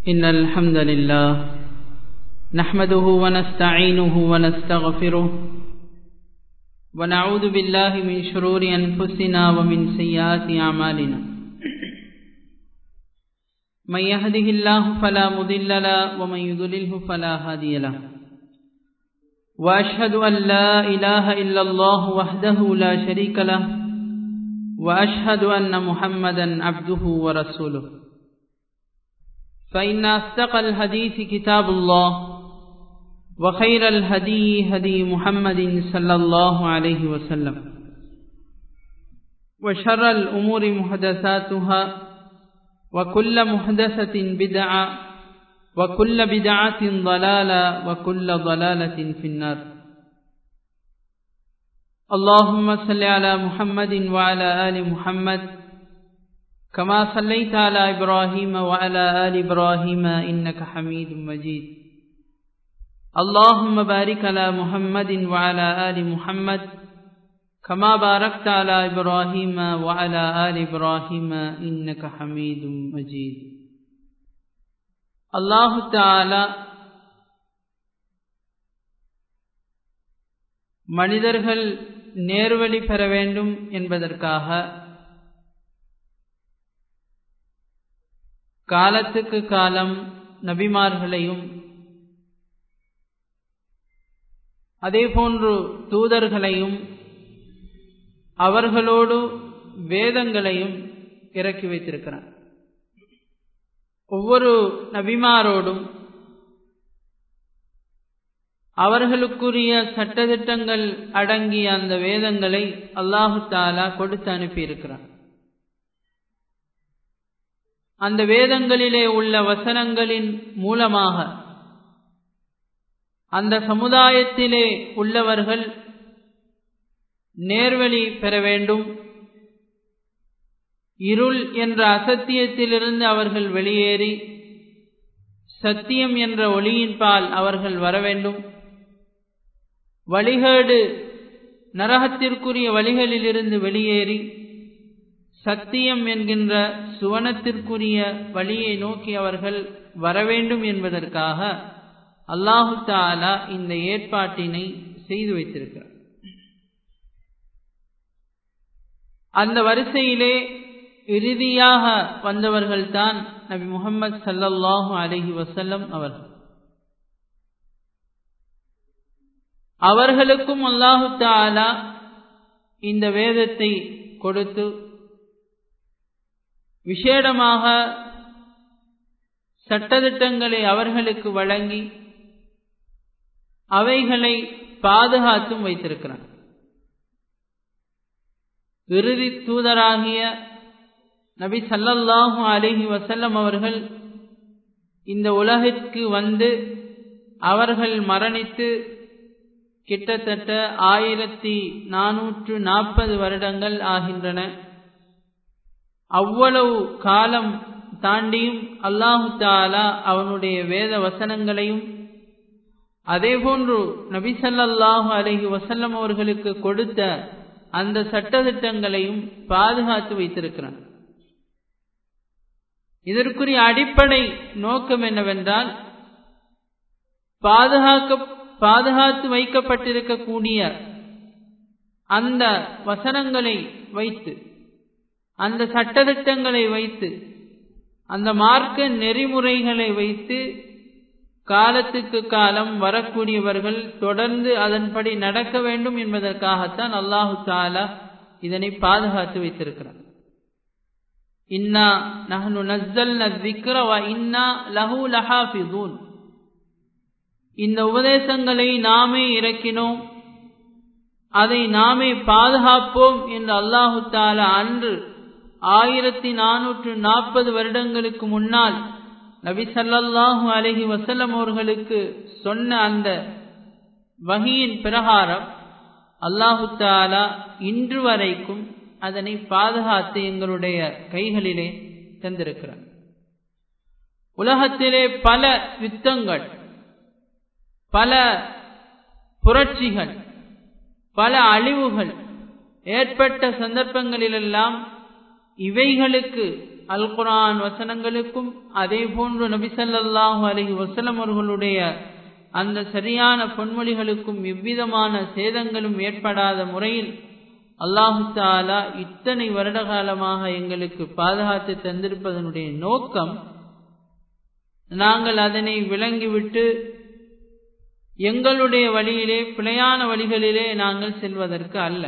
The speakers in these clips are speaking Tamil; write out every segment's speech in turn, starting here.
إن الحمد لله نحمده ونستعينه ونستغفره ونعوذ بالله من شرور أنفسنا ومن سيئات أعمالنا من يهده الله فلا مضل له ومن يضلله فلا هادي له وأشهد أن لا إله إلا الله وحده لا شريك له وأشهد أن محمدا عبده ورسوله فإن أصدق الحديث كتاب الله وخير الهدي هدي محمد صلى الله عليه وسلم وشر الأمور محدثاتها وكل محدثة بدعة وكل بدعة ضلالة وكل ضلالة في النار اللهم صل على محمد وعلى آل محمد كما صليت على إبراهيم وعلى آل إبراهيم إنك حميد مجيد اللهم بارك على محمد وعلى آل محمد كما باركت على إبراهيم وعلى آل إبراهيم إنك حميد مجيد الله تعالى மனிதர்கள் நேர்வழி பெற வேண்டும் என்பதற்காக காலத்துக்கு காலம் நபிமார்களையும் அதேபோன்று தூதர்களையும் அவர்களோடு வேதங்களையும் இறக்கி வைத்திருக்கிறார் ஒவ்வொரு நபிமாரோடும் அவர்களுக்குரிய சட்டத்திட்டங்கள் அடங்கிய அந்த வேதங்களை அல்லாஹு தாலா கொடுத்து அனுப்பியிருக்கிறார் அந்த வேதங்களிலே உள்ள வசனங்களின் மூலமாக அந்த சமுதாயத்திலே உள்ளவர்கள் நேர்வழி பெற வேண்டும் இருள் என்ற அசத்தியத்திலிருந்து அவர்கள் வெளியேறி சத்தியம் என்ற ஒளியின்பால் அவர்கள் வர வேண்டும் வழிகேடு நரகத்திற்குரிய வழிகளிலிருந்து வெளியேறி சத்தியம் என்கின்ற சுவனத்திற்குரிய வழியை நோக்கி அவர்கள் வர வேண்டும் என்பதற்காக அல்லாஹு தாலா இந்த ஏற்பாட்டினை செய்து வைத்திருக்கிறார் அந்த வரிசையிலே இறுதியாக வந்தவர்கள்தான் நபி முகமது சல்லல்லாஹு அலஹி வசல்லம் அவர்கள் அவர்களுக்கும் அல்லாஹு தாலா இந்த வேதத்தை கொடுத்து விசேடமாக சட்டத்திட்டங்களை அவர்களுக்கு வழங்கி அவைகளை பாதுகாத்தும் வைத்திருக்கிறார் இறுதி தூதராகிய நபி சல்லல்லாஹு அலிஹி வசல்லம் அவர்கள் இந்த உலகிற்கு வந்து அவர்கள் மரணித்து கிட்டத்தட்ட ஆயிரத்தி நானூற்று நாற்பது வருடங்கள் ஆகின்றன அவ்வளவு காலம் தாண்டியும் அல்லாஹு தாலா அவனுடைய வேத வசனங்களையும் அதேபோன்று நபிசல்லாஹு அலஹி வசல்லம் அவர்களுக்கு கொடுத்த அந்த சட்டத்திட்டங்களையும் பாதுகாத்து வைத்திருக்கிறான் இதற்குரிய அடிப்படை நோக்கம் என்னவென்றால் பாதுகாக்க பாதுகாத்து வைக்கப்பட்டிருக்கக்கூடிய அந்த வசனங்களை வைத்து அந்த சட்டத்திட்டங்களை வைத்து அந்த மார்க்க நெறிமுறைகளை வைத்து காலத்துக்கு காலம் வரக்கூடியவர்கள் தொடர்ந்து அதன்படி நடக்க வேண்டும் என்பதற்காகத்தான் அல்லாஹு தாலா இதனை பாதுகாத்து வைத்திருக்கிறார் இன்னா நஹனு நஸ்ஸல் நஸ்விக்ர வ இன்னா லஹு லஹாஃபிதூன் இந்த உபதேசங்களை நாமே இறக்கினோம் அதை நாமே பாதுகாப்போம் என்று அல்லாஹு தாலா அன்று ஆயிரத்தி நானூற்று நாற்பது வருடங்களுக்கு முன்னால் நபி சல்லாஹூ அலஹி வசல்லம் அவர்களுக்கு சொன்ன அந்த வகையின் பிரகாரம் அல்லாஹு தாலா இன்று வரைக்கும் அதனை பாதுகாத்து எங்களுடைய கைகளிலே தந்திருக்கிறார் உலகத்திலே பல யுத்தங்கள் பல புரட்சிகள் பல அழிவுகள் ஏற்பட்ட சந்தர்ப்பங்களிலெல்லாம் இவைகளுக்கு அல் குரான் வசனங்களுக்கும் அதே போன்று நபிசல்லாஹு அலஹி வசலம் அவர்களுடைய அந்த சரியான பொன்மொழிகளுக்கும் எவ்விதமான சேதங்களும் ஏற்படாத முறையில் அல்லாஹு தாலா இத்தனை வருட காலமாக எங்களுக்கு பாதுகாத்து தந்திருப்பதனுடைய நோக்கம் நாங்கள் அதனை விளங்கிவிட்டு எங்களுடைய வழியிலே பிழையான வழிகளிலே நாங்கள் செல்வதற்கு அல்ல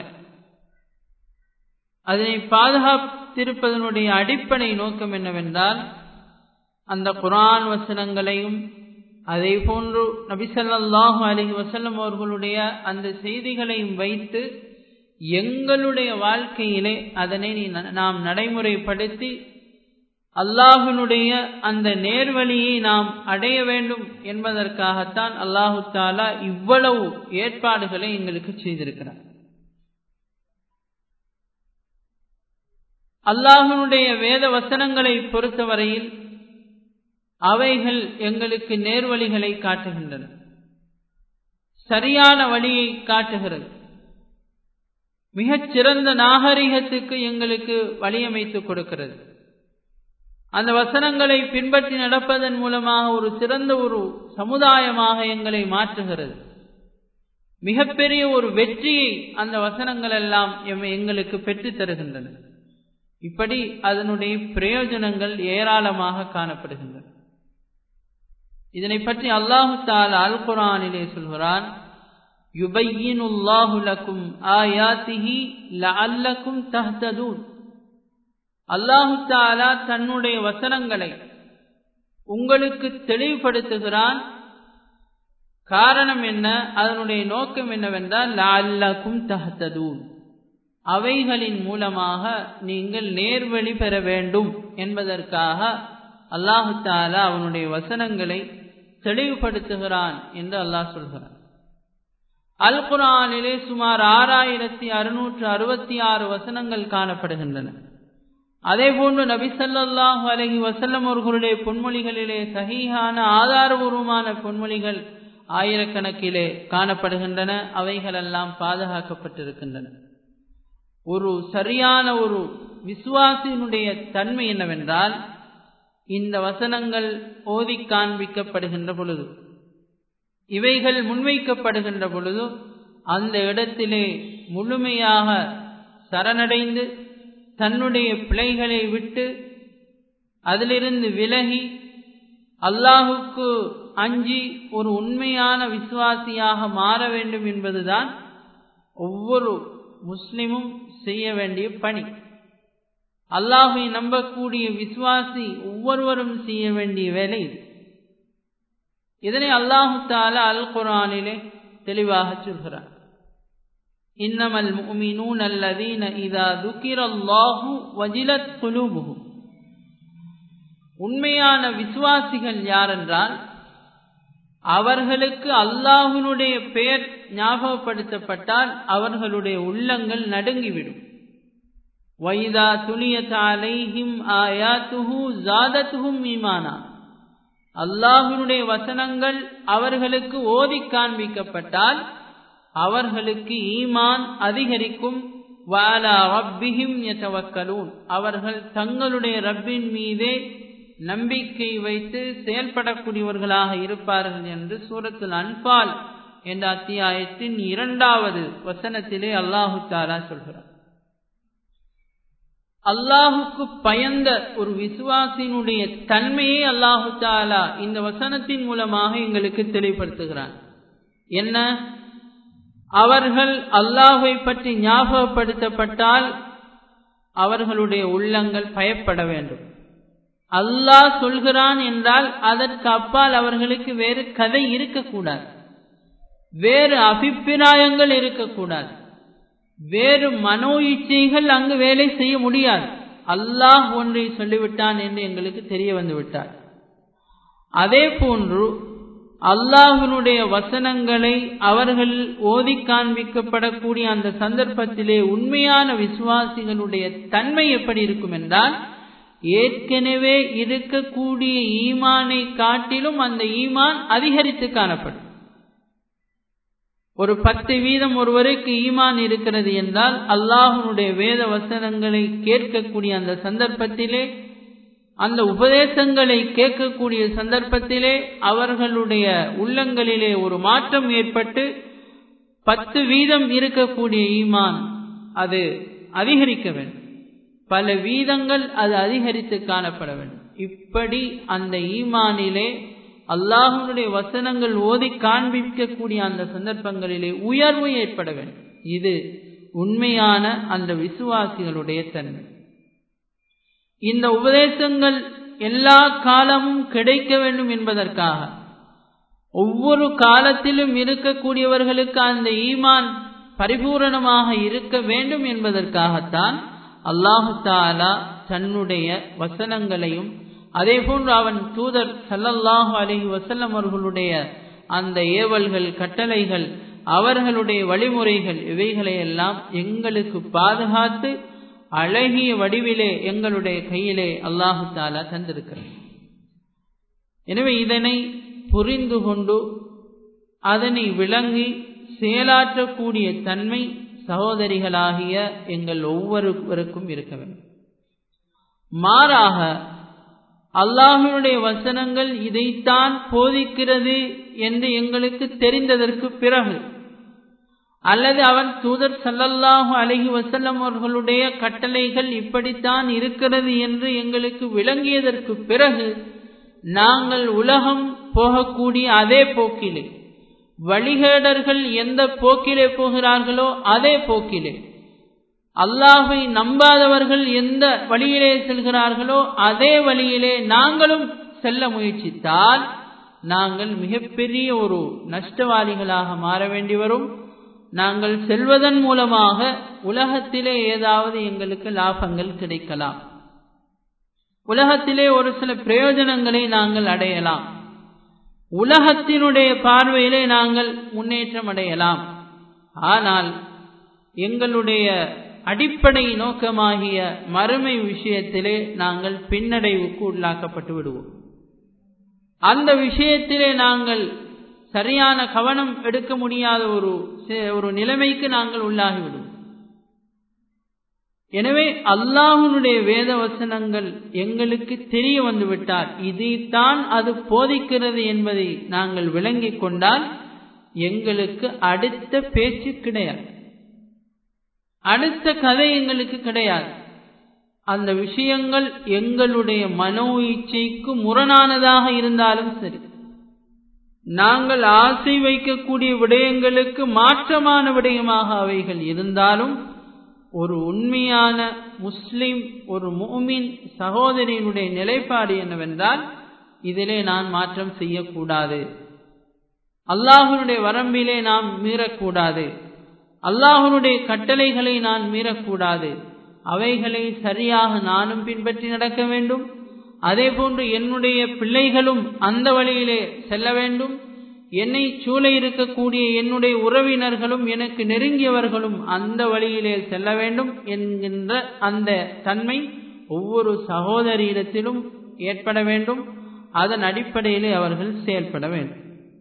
அதனை பாதுகாத்திருப்பதனுடைய அடிப்படை நோக்கம் என்னவென்றால் அந்த குரான் வசனங்களையும் அதே போன்று நபிசல்லாஹு அலஹி வசல்லம் அவர்களுடைய அந்த செய்திகளையும் வைத்து எங்களுடைய வாழ்க்கையிலே அதனை நாம் நடைமுறைப்படுத்தி அல்லாஹினுடைய அந்த நேர்வழியை நாம் அடைய வேண்டும் என்பதற்காகத்தான் அல்லாஹு தாலா இவ்வளவு ஏற்பாடுகளை எங்களுக்கு செய்திருக்கிறார் அல்லாஹனுடைய வேத வசனங்களை பொறுத்தவரையில் அவைகள் எங்களுக்கு நேர்வழிகளை காட்டுகின்றன சரியான வழியை காட்டுகிறது மிகச் சிறந்த நாகரிகத்துக்கு எங்களுக்கு வழியமைத்து கொடுக்கிறது அந்த வசனங்களை பின்பற்றி நடப்பதன் மூலமாக ஒரு சிறந்த ஒரு சமுதாயமாக எங்களை மாற்றுகிறது மிகப்பெரிய ஒரு வெற்றியை அந்த வசனங்கள் எல்லாம் எங்களுக்கு பெற்றுத் தருகின்றன இப்படி அதனுடைய பிரயோஜனங்கள் ஏராளமாக காணப்படுகின்றன இதனை பற்றி அல்லாஹு தாலா அல் குரானிலே சொல்கிறான் யுபையினுல்லாஹு லக்கும் ஆயாத்திஹி லஅல்லக்கும் தஹ்ததூன் அல்லாஹு தாலா தன்னுடைய வசனங்களை உங்களுக்கு தெளிவுபடுத்துகிறான் காரணம் என்ன அதனுடைய நோக்கம் என்னவென்றால் லஅல்லக்கும் தஹ்ததூன் அவைகளின் மூலமாக நீங்கள் நேர்வழி பெற வேண்டும் என்பதற்காக அல்லாஹு தாலா அவனுடைய வசனங்களை தெளிவுபடுத்துகிறான் என்று அல்லாஹ் சொல்கிறான் அல் குரானிலே சுமார் ஆறாயிரத்தி அறுநூற்று அறுபத்தி ஆறு வசனங்கள் காணப்படுகின்றன அதே போன்று நபிசல்லாஹு அலஹி வசல்லம் அவர்களுடைய பொன்மொழிகளிலே சகிஹான ஆதாரபூர்வமான பொன்மொழிகள் ஆயிரக்கணக்கிலே காணப்படுகின்றன அவைகளெல்லாம் பாதுகாக்கப்பட்டிருக்கின்றன ஒரு சரியான ஒரு விசுவாசியினுடைய தன்மை என்னவென்றால் இந்த வசனங்கள் ஓதி காண்பிக்கப்படுகின்ற பொழுது இவைகள் முன்வைக்கப்படுகின்ற பொழுது அந்த இடத்திலே முழுமையாக சரணடைந்து தன்னுடைய பிழைகளை விட்டு அதிலிருந்து விலகி அல்லாஹுக்கு அஞ்சி ஒரு உண்மையான விசுவாசியாக மாற வேண்டும் என்பதுதான் ஒவ்வொரு முஸ்லிமும் செய்ய வேண்டிய பணி அல்லாஹை நம்பக்கூடிய விசுவாசி ஒவ்வொருவரும் செய்ய வேண்டிய வேலை இது இதனை அல்லாஹு தாலா அல் குரானிலே தெளிவாக சொல்கிறார் இன்னமல் முஃமினூன் அல்லதீன இதா துக்கிரல்லாஹு வஜிலத் குலூபுஹும் உண்மையான விசுவாசிகள் யாரென்றால் அவர்களுக்கு அல்லாஹுனுடைய பெயர் ஞாபகப்படுத்தப்பட்டால் அவர்களுடைய உள்ளங்கள் நடுங்கிவிடும் வைதா துணியத் அலைஹிம் ஆயாத்துஹு ஜாதத்துஹும் ஈமானா அல்லாஹுனுடைய வசனங்கள் அவர்களுக்கு ஓதி காண்பிக்கப்பட்டால் அவர்களுக்கு ஈமான் அதிகரிக்கும் வாலா ரப்பிஹிம் யதவக்கலூன் அவர்கள் தங்களுடைய ரப்பின் மீதே நம்பிக்கை வைத்து செயல்படக்கூடியவர்களாக இருப்பார்கள் என்று சூரத்துல் அன்பால் என்ற அத்தியாயத்தின் இரண்டாவது வசனத்திலே அல்லாஹு தாலா சொல்கிறார் அல்லாஹுக்கு பயந்த ஒரு விசுவாசினுடைய தன்மையை அல்லாஹு தாலா இந்த வசனத்தின் மூலமாக எங்களுக்கு தெளிவுபடுத்துகிறான் என்ன அவர்கள் அல்லாஹை பற்றி ஞாபகப்படுத்தப்பட்டால் அவர்களுடைய உள்ளங்கள் பயப்பட வேண்டும் அல்லாஹ் சொல்கிறான் என்றால் அதற்கு அப்பால் அவர்களுக்கு வேறு கதை இருக்கக்கூடாது வேறு அபிப்பிராயங்கள் இருக்கக்கூடாது வேறு மனோ இச்சைகள் அங்கு வேலை செய்ய முடியாது அல்லாஹ் ஒன்றை சொல்லிவிட்டான் என்று எங்களுக்கு தெரிய வந்து விட்டார் அதே போன்று அல்லாஹினுடைய வசனங்களை அவர்கள் ஓதி காண்பிக்கப்படக்கூடிய அந்த சந்தர்ப்பத்திலே உண்மையான விசுவாசிகளுடைய தன்மை எப்படி இருக்கும் என்றால் ஏற்கனவே இருக்கக்கூடிய ஈமானை காட்டிலும் அந்த ஈமான் அதிகரித்து காணப்படும் ஒரு பத்து வீதம் ஒருவருக்கு ஈமான் இருக்கிறது என்றால் அல்லாஹனுடைய வேத வசனங்களை கேட்கக்கூடிய அந்த சந்தர்ப்பத்திலே அந்த உபதேசங்களை கேட்கக்கூடிய சந்தர்ப்பத்திலே அவர்களுடைய உள்ளங்களிலே ஒரு மாற்றம் ஏற்பட்டு பத்து வீதம் இருக்கக்கூடிய ஈமான் அது அதிகரிக்க வேண்டும் பல வீதங்கள் அது அதிகரித்து காணப்பட வேண்டும் இப்படி அந்த ஈமானிலே அல்லாஹனுடைய வசனங்கள் ஓதி காண்பிக்கக்கூடிய அந்த சந்தர்ப்பங்களிலே உயர்வு ஏற்பட வேண்டும் இது உண்மையான அந்த விசுவாசிகளுடைய தன்மை இந்த உபதேசங்கள் எல்லா காலமும் கிடைக்க வேண்டும் என்பதற்காக ஒவ்வொரு காலத்திலும் இருக்கக்கூடியவர்களுக்கு அந்த ஈமான் பரிபூரணமாக இருக்க வேண்டும் என்பதற்காகத்தான் அல்லாஹு தாலா தன்னுடைய வசனங்களையும் அதே போன்று அவன் தூதர் சல்லல்லாஹு அலஹி வசல்லம் அவர்களுடைய அந்த ஏவல்கள் கட்டளைகள் அவர்களுடைய வழிமுறைகள் இவைகளை எல்லாம் எங்களுக்கு பாதுகாத்து அழகிய வடிவிலே எங்களுடைய கையிலே அல்லாஹு தாலா தந்திருக்கிறார் எனவே இதனை புரிந்து கொண்டு அதனை விளங்கி செயலாற்றக்கூடிய தன்மை சகோதரிகளாகிய எங்கள் ஒவ்வொருவருக்கும் இருக்க வேண்டும் மாறாக அல்லாஹனுடைய வசனங்கள் இதைத்தான் போதிக்கிறது என்று எங்களுக்கு தெரிந்ததற்கு பிறகு அல்லது அவன் தூதர் சல்லல்லாஹு அலஹி வசல்லம் அவர்களுடைய கட்டளைகள் இப்படித்தான் இருக்கிறது என்று எங்களுக்கு விளங்கியதற்கு பிறகு நாங்கள் உலகம் போகக்கூடிய அதே போக்கிலே வழிகேடர்கள் எந்த போக்கிலே போகிறார்களோ அதே போக்கிலே அல்லாஹை நம்பாதவர்கள் எந்த வழியிலே செல்கிறார்களோ அதே வழியிலே நாங்களும் செல்ல முயற்சித்தால் நாங்கள் மிகப்பெரிய ஒரு நஷ்டவாளிகளாக மாற வேண்டி வரும் நாங்கள் செல்வதன் மூலமாக உலகத்திலே ஏதாவது எங்களுக்கு லாபங்கள் கிடைக்கலாம் உலகத்திலே ஒரு சில பிரயோஜனங்களை நாங்கள் அடையலாம் உலகத்தினுடைய பார்வையிலே நாங்கள் முன்னேற்றம் அடையலாம் ஆனால் எங்களுடைய அடிப்படை நோக்கமாகிய மறுமை விஷயத்திலே நாங்கள் பின்னடைவுக்கு உள்ளாக்கப்பட்டு விடுவோம் அந்த விஷயத்திலே நாங்கள் சரியான கவனம் எடுக்க முடியாத ஒரு ஒரு நிலைமைக்கு நாங்கள் உள்ளாகிவிடுவோம் எனவே அல்லாஹனுடைய வேத வசனங்கள் எங்களுக்கு தெரிய வந்துவிட்டால் இதைத்தான் அது போதிக்கிறது என்பதை நாங்கள் விளங்கிக் கொண்டால் எங்களுக்கு அடுத்த பேச்சு கிடையாது அடுத்த கதை எங்களுக்கு கிடையாது அந்த விஷயங்கள் எங்களுடைய மனோ இச்சைக்கு முரணானதாக இருந்தாலும் சரி நாங்கள் ஆசை வைக்கக்கூடிய விடயங்களுக்கு மாற்றமான விடயமாக அவைகள் இருந்தாலும் ஒரு உண்மையான முஸ்லிம் ஒரு மூமின் சகோதரியினுடைய நிலைப்பாடு என்னவென்றால் இதிலே நான் மாற்றம் செய்யக்கூடாது அல்லாஹனுடைய வரம்பிலே நாம் மீறக்கூடாது அல்லாஹனுடைய கட்டளைகளை நான் மீறக்கூடாது அவைகளை சரியாக நானும் பின்பற்றி நடக்க வேண்டும் அதே போன்று என்னுடைய பிள்ளைகளும் அந்த வழியிலே செல்ல வேண்டும் என்னை சூழ இருக்கக்கூடிய என்னுடைய உறவினர்களும் எனக்கு நெருங்கியவர்களும் அந்த வழியிலே செல்ல வேண்டும் என்கின்ற அந்த தன்மை ஒவ்வொரு சகோதரியிடத்திலும் ஏற்பட வேண்டும் அதன் அடிப்படையிலே அவர்கள் செயல்பட வேண்டும்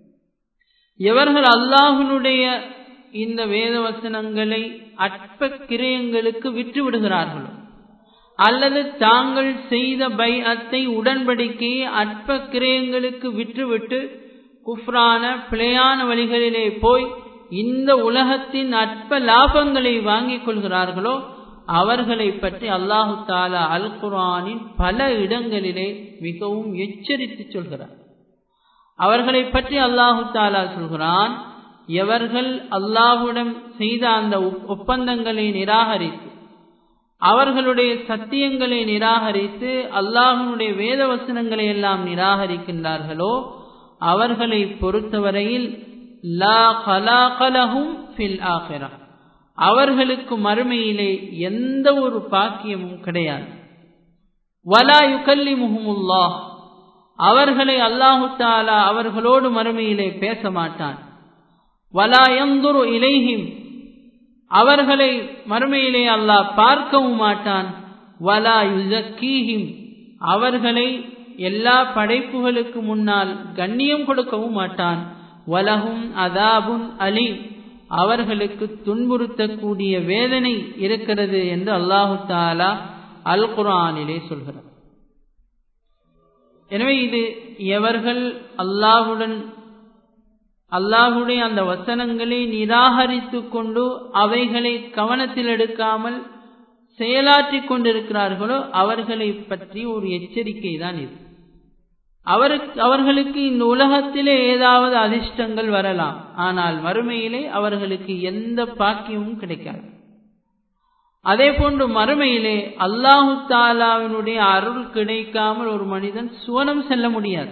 எவர்கள் அல்லாஹனுடைய இந்த வேத வசனங்களை அற்ப கிரயங்களுக்கு விற்று விடுகிறார்களோ அல்லது தாங்கள் செய்த பைஅத்தை உடன்படிக்கையை அற்ப கிரயங்களுக்கு விற்றுவிட்டு குஃப்ரான பிழையான வழிகளிலே போய் இந்த உலகத்தின் அற்ப லாபங்களை வாங்கிக் கொள்கிறார்களோ அவர்களை பற்றி அல்லாஹு தாலா அல் குரானின் பல இடங்களிலே மிகவும் எச்சரித்து சொல்கிறார் அவர்களை பற்றி அல்லாஹு தாலா சொல்கிறான் எவர்கள் அல்லாஹுடன் செய்த அந்த ஒப்பந்தங்களை நிராகரித்து அவர்களுடைய சத்தியங்களை நிராகரித்து அல்லாஹனுடைய வேத வசனங்களை எல்லாம் நிராகரிக்கின்றார்களோ அவர்களை பொறுத்தவரையில் லா கலாகலஹும் ஃபில் ஆகிரா அவர்களுக்கு மறுமையிலே எந்த ஒரு பாக்கியமும் கிடையாது வலா யுகல்லி முகமுல்லாஹ் அவர்களை அல்லாஹு தாலா அவர்களோடு மறுமையிலே பேச மாட்டான் வலா எந்துரு இலைஹிம் அவர்களை மறுமையிலே அல்லாஹ் பார்க்கவும் மாட்டான் வலா யுசக்கீஹிம் அவர்களை எல்லா படைப்புகளுக்கு முன்னால் கண்ணியம் கொடுக்கவும் மாட்டான் வலகும் அதாபுன் அலீம் அவர்களுக்கு துன்புறுத்தக்கூடிய வேதனை இருக்கிறது என்று அல்லாஹு தாலா அல் குரானிலே சொல்கிறார் எனவே இது எவர்கள் அல்லாஹுடன் அல்லாஹுடைய அந்த வசனங்களை நிராகரித்து கொண்டு அவைகளை கவனத்தில் எடுக்காமல் செயலாற்றிக் கொண்டிருக்கிறார்களோ அவர்களை பற்றி ஒரு எச்சரிக்கை தான் இது அவருக்கு அவர்களுக்கு இந்த உலகத்திலே ஏதாவது அதிர்ஷ்டங்கள் வரலாம் ஆனால் மறுமையிலே அவர்களுக்கு எந்த பாக்கியமும் கிடைக்காது அதே போன்று மறுமையிலே அல்லாஹு தாலாவினுடைய அருள் கிடைக்காமல் ஒரு மனிதன் சுவனம் செல்ல முடியாது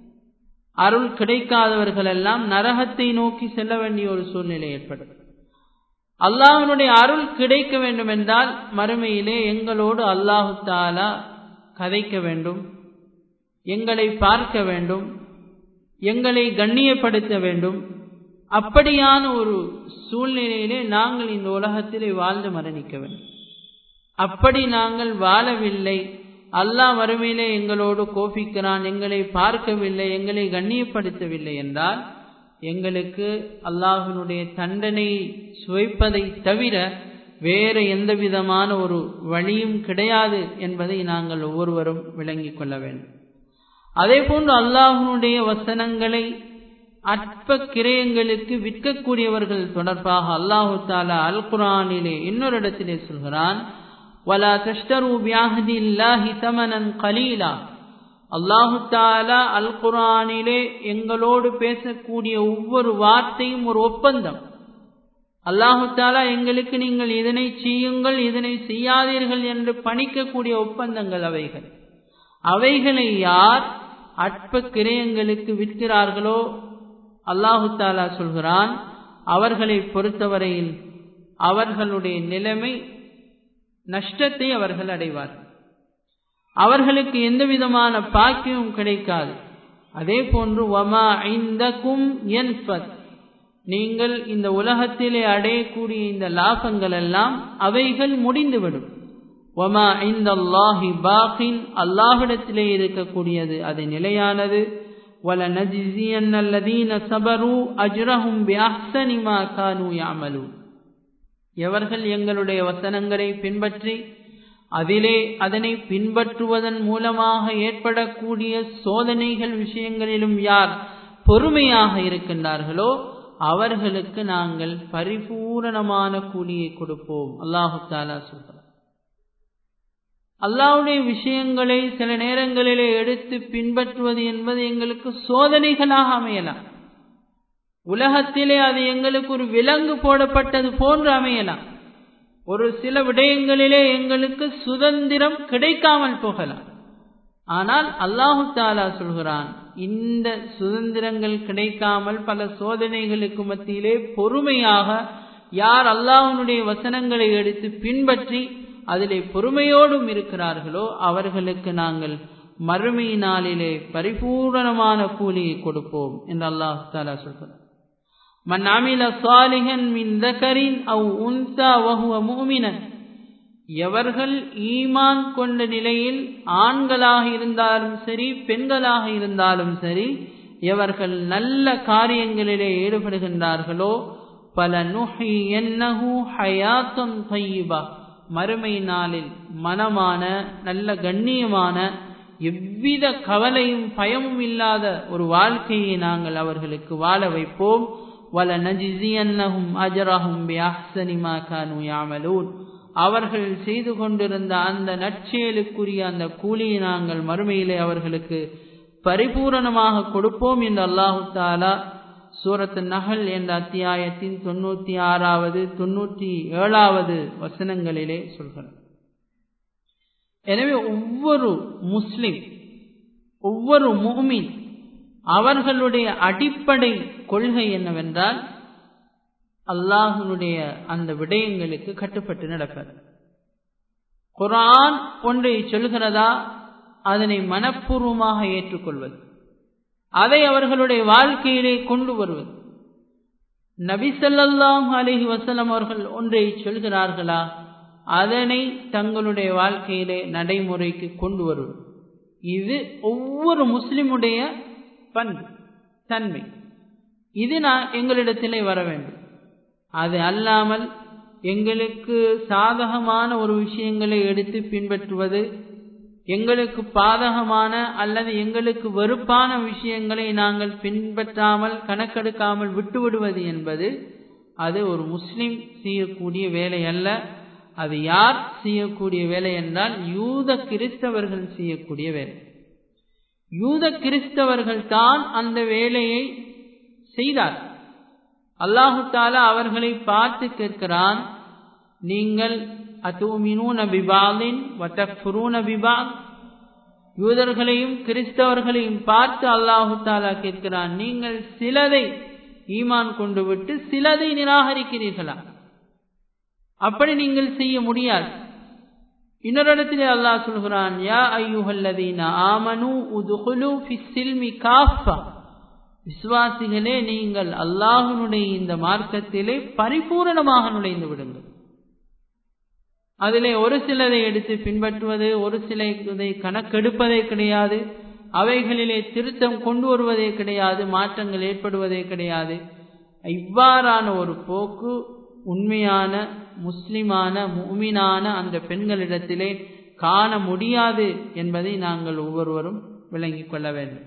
அருள் கிடைக்காதவர்கள் எல்லாம் நரகத்தை நோக்கி செல்ல வேண்டிய ஒரு சூழ்நிலை ஏற்படும் அல்லாஹனுடைய அருள் கிடைக்க வேண்டும் என்றால் மறுமையிலே எங்களோடு அல்லாஹு தாலா கதைக்க வேண்டும் எங்களை பார்க்க வேண்டும் எங்களை கண்ணியப்படுத்த வேண்டும் அப்படியான ஒரு சூழ்நிலையிலே நாங்கள் இந்த உலகத்திலே வாழ்ந்து மரணிக்க வேண்டும் அப்படி நாங்கள் வாழவில்லை அல்லாஹ் வறுமையிலே எங்களோடு கோபிக்கிறான் எங்களை பார்க்கவில்லை எங்களை கண்ணியப்படுத்தவில்லை என்றால் எங்களுக்கு அல்லாஹினுடைய தண்டனை சுவைப்பதை தவிர வேற எந்த விதமான ஒரு வழியும் கிடையாது என்பதை நாங்கள் ஒவ்வொருவரும் விளங்கிக் கொள்ள வேண்டும் அதே போன்று அல்லாஹனுடைய வசனங்களை அற்ப கிரயங்களுக்கு விற்கக்கூடியவர்கள் தொடர்பாக அல்லாஹு தாலா அல் குரானிலே இன்னொரு இடத்திலே சொல்கிறான் வலா தஷ்டரு வியாஹதி இல்லாஹி தமனன் கலீலா அல்லாஹு தாலா அல் குரானிலே எங்களோடு பேசக்கூடிய ஒவ்வொரு வார்த்தையும் ஒரு ஒப்பந்தம் அல்லாஹு தாலா எங்களுக்கு நீங்கள் இதனை செய்யுங்கள் இதனை செய்யாதீர்கள் என்று பணிக்கக்கூடிய ஒப்பந்தங்கள் அவைகள் அவைகளை யார் அற்ப கிரயங்களுக்கு விற்கிறார்களோ அல்லாஹு தாலா சொல்கிறான் அவர்களை பொறுத்தவரையில் அவர்களுடைய நிலைமை நஷ்டத்தை அவர்கள் அடைவார்கள் அவர்களுக்கு எந்த விதமான பாக்கியமும் கிடைக்காது அதே போன்று வமா ஐந்தக்கும் என்பத் நீங்கள் இந்த உலகத்திலே அடையக்கூடிய இந்த லாபங்கள் எல்லாம் அவைகள் முடிந்துவிடும் ஒமா இந்த அல்லாஹி பாகின் அல்லாஹிடத்திலே இருக்கக்கூடியது அது நிலையானது வல நஜிசியன் அல்லதீன சபரு அஜ்ரஹும் பிஅஹ்சனி மா கானு யாமலு எவர்கள் எங்களுடைய வசனங்களை பின்பற்றி அதிலே அதனை பின்பற்றுவதன் மூலமாக ஏற்படக்கூடிய சோதனைகள் விஷயங்களிலும் யார் பொறுமையாக இருக்கின்றார்களோ அவர்களுக்கு நாங்கள் பரிபூரணமான கூலியை கொடுப்போம் அல்லாஹு தாலா சொல்கிறார் அல்லாவுடைய விஷயங்களை சில நேரங்களிலே எடுத்து பின்பற்றுவது என்பது எங்களுக்கு சோதனைகளாக அமையலாம் உலகத்திலே அது எங்களுக்கு ஒரு விலங்கு போடப்பட்டது போன்று அமையலாம் ஒரு சில விடயங்களிலே எங்களுக்கு சுதந்திரம் கிடைக்காமல் போகலாம் ஆனால் அல்லாஹு தாலா சொல்கிறான் இந்த சுதந்திரங்கள் கிடைக்காமல் பல சோதனைகளுக்கு மத்தியிலே பொறுமையாக யார் அல்லாஹனுடைய வசனங்களை எடுத்து பின்பற்றி அதிலே பொறுமையோடும் இருக்கிறார்களோ அவர்களுக்கு நாங்கள் மறுமை நாளிலே பரிபூர்ணமான கூலியை கொடுப்போம் என்று அல்லாஹு தாலா சொல்கிறார் மன் அமில சாலிகன் மின் தகரின் அவ் உன்சா வஹுவ மூமினன் எவர்கள் ஈமான் கொண்ட நிலையில் ஆண்களாக இருந்தாலும் சரி பெண்களாக இருந்தாலும் சரி எவர்கள் நல்ல காரியங்களிலே ஈடுபடுகின்றார்களோ பல நுஹி என்னஹு ஹயாத்தம் தையிபா மறுமை நாளில் மனமான நல்ல கண்ணியமான எவ்வித கவலையும் பயமும் இல்லாத ஒரு வாழ்க்கையை நாங்கள் அவர்களுக்கு வாழ வைப்போம் வல நஜிசியன்னஹும் அஜரஹும் பி அஹ்சனி மா கானு யாமலூன் அவர்கள் செய்து கொண்டிருந்த அந்த நற்செயலுக்குரிய அந்த கூலியை நாங்கள் மறுமையிலே அவர்களுக்கு பரிபூரணமாக கொடுப்போம் என்று அல்லாஹு தாலா சூரத்து நகல் என்ற அத்தியாயத்தின் தொண்ணூத்தி ஆறாவது தொண்ணூற்றி ஏழாவது வசனங்களிலே சொல்கிறார் எனவே ஒவ்வொரு முஸ்லிம் ஒவ்வொரு முகமின் அவர்களுடைய அடிப்படை கொள்கை என்னவென்றால் அல்லாஹனுடைய அந்த விடயங்களுக்கு கட்டுப்பட்டு நடப்பது குரான் ஒன்றை சொல்கிறதா அதனை மனப்பூர்வமாக ஏற்றுக்கொள்வது அதை அவர்களுடைய வாழ்க்கையிலே கொண்டு வருவது நபிசல்லாஹ் அலிஹி வசலம் அவர்கள் ஒன்றை சொல்கிறார்களா அதனை தங்களுடைய வாழ்க்கையிலே நடைமுறைக்கு கொண்டு வருவது இது ஒவ்வொரு முஸ்லிமுடைய பண்பு தன்மை இது நான் எங்களிடத்திலே வர வேண்டும் அது அல்லாமல் எங்களுக்கு சாதகமான ஒரு விஷயங்களை எடுத்து பின்பற்றுவது எங்களுக்கு பாதகமான அல்லது எங்களுக்கு வெறுப்பான விஷயங்களை நாங்கள் பின்பற்றாமல் கணக்கெடுக்காமல் விட்டுவிடுவது என்பது அது ஒரு முஸ்லிம் செய்யக்கூடிய வேலை அல்ல அது யார் செய்யக்கூடிய வேலை என்றால் யூத கிறிஸ்தவர்கள் செய்யக்கூடிய வேலை யூத கிறிஸ்தவர்கள் தான் அந்த வேலையை செய்தார் அல்லாஹு தாலா அவர்களை பார்த்து கேட்கிறான் நீங்கள் அத்தூமினூன பிபாலின் வத்தக்ஃபுரூன பிபால் யூதர்களையும் கிறிஸ்தவர்களையும் பார்த்து அல்லாஹு தாலா கேட்கிறான் நீங்கள் சிலதை ஈமான் கொண்டு விட்டு சிலதை நிராகரிக்கிறீர்களா அப்படி நீங்கள் செய்ய முடியாது இன்னொரு இடத்திலே அல்லாஹ் சொல்கிறான் யா ஐயுஹல்லதீன ஆமனு உதுகுலு ஃபிஸ்ஸில்மி காஃபா விசுவாசிகளே நீங்கள் அல்லாஹனுடைய இந்த மார்க்கத்திலே பரிபூரணமாக நுழைந்து விடுங்கள் அதிலே ஒரு சிலதை எடுத்து பின்பற்றுவது ஒரு சிலதை கணக்கெடுப்பதே கிடையாது அவைகளிலே திருத்தம் கொண்டு வருவதே கிடையாது மாற்றங்கள் ஏற்படுவதே கிடையாது இவ்வாறான ஒரு போக்கு உண்மையான முஸ்லிமான மூமினான அந்த பெண்களிடத்திலே காண முடியாது என்பதை நாங்கள் ஒவ்வொருவரும் விளங்கிக் கொள்ள வேண்டும்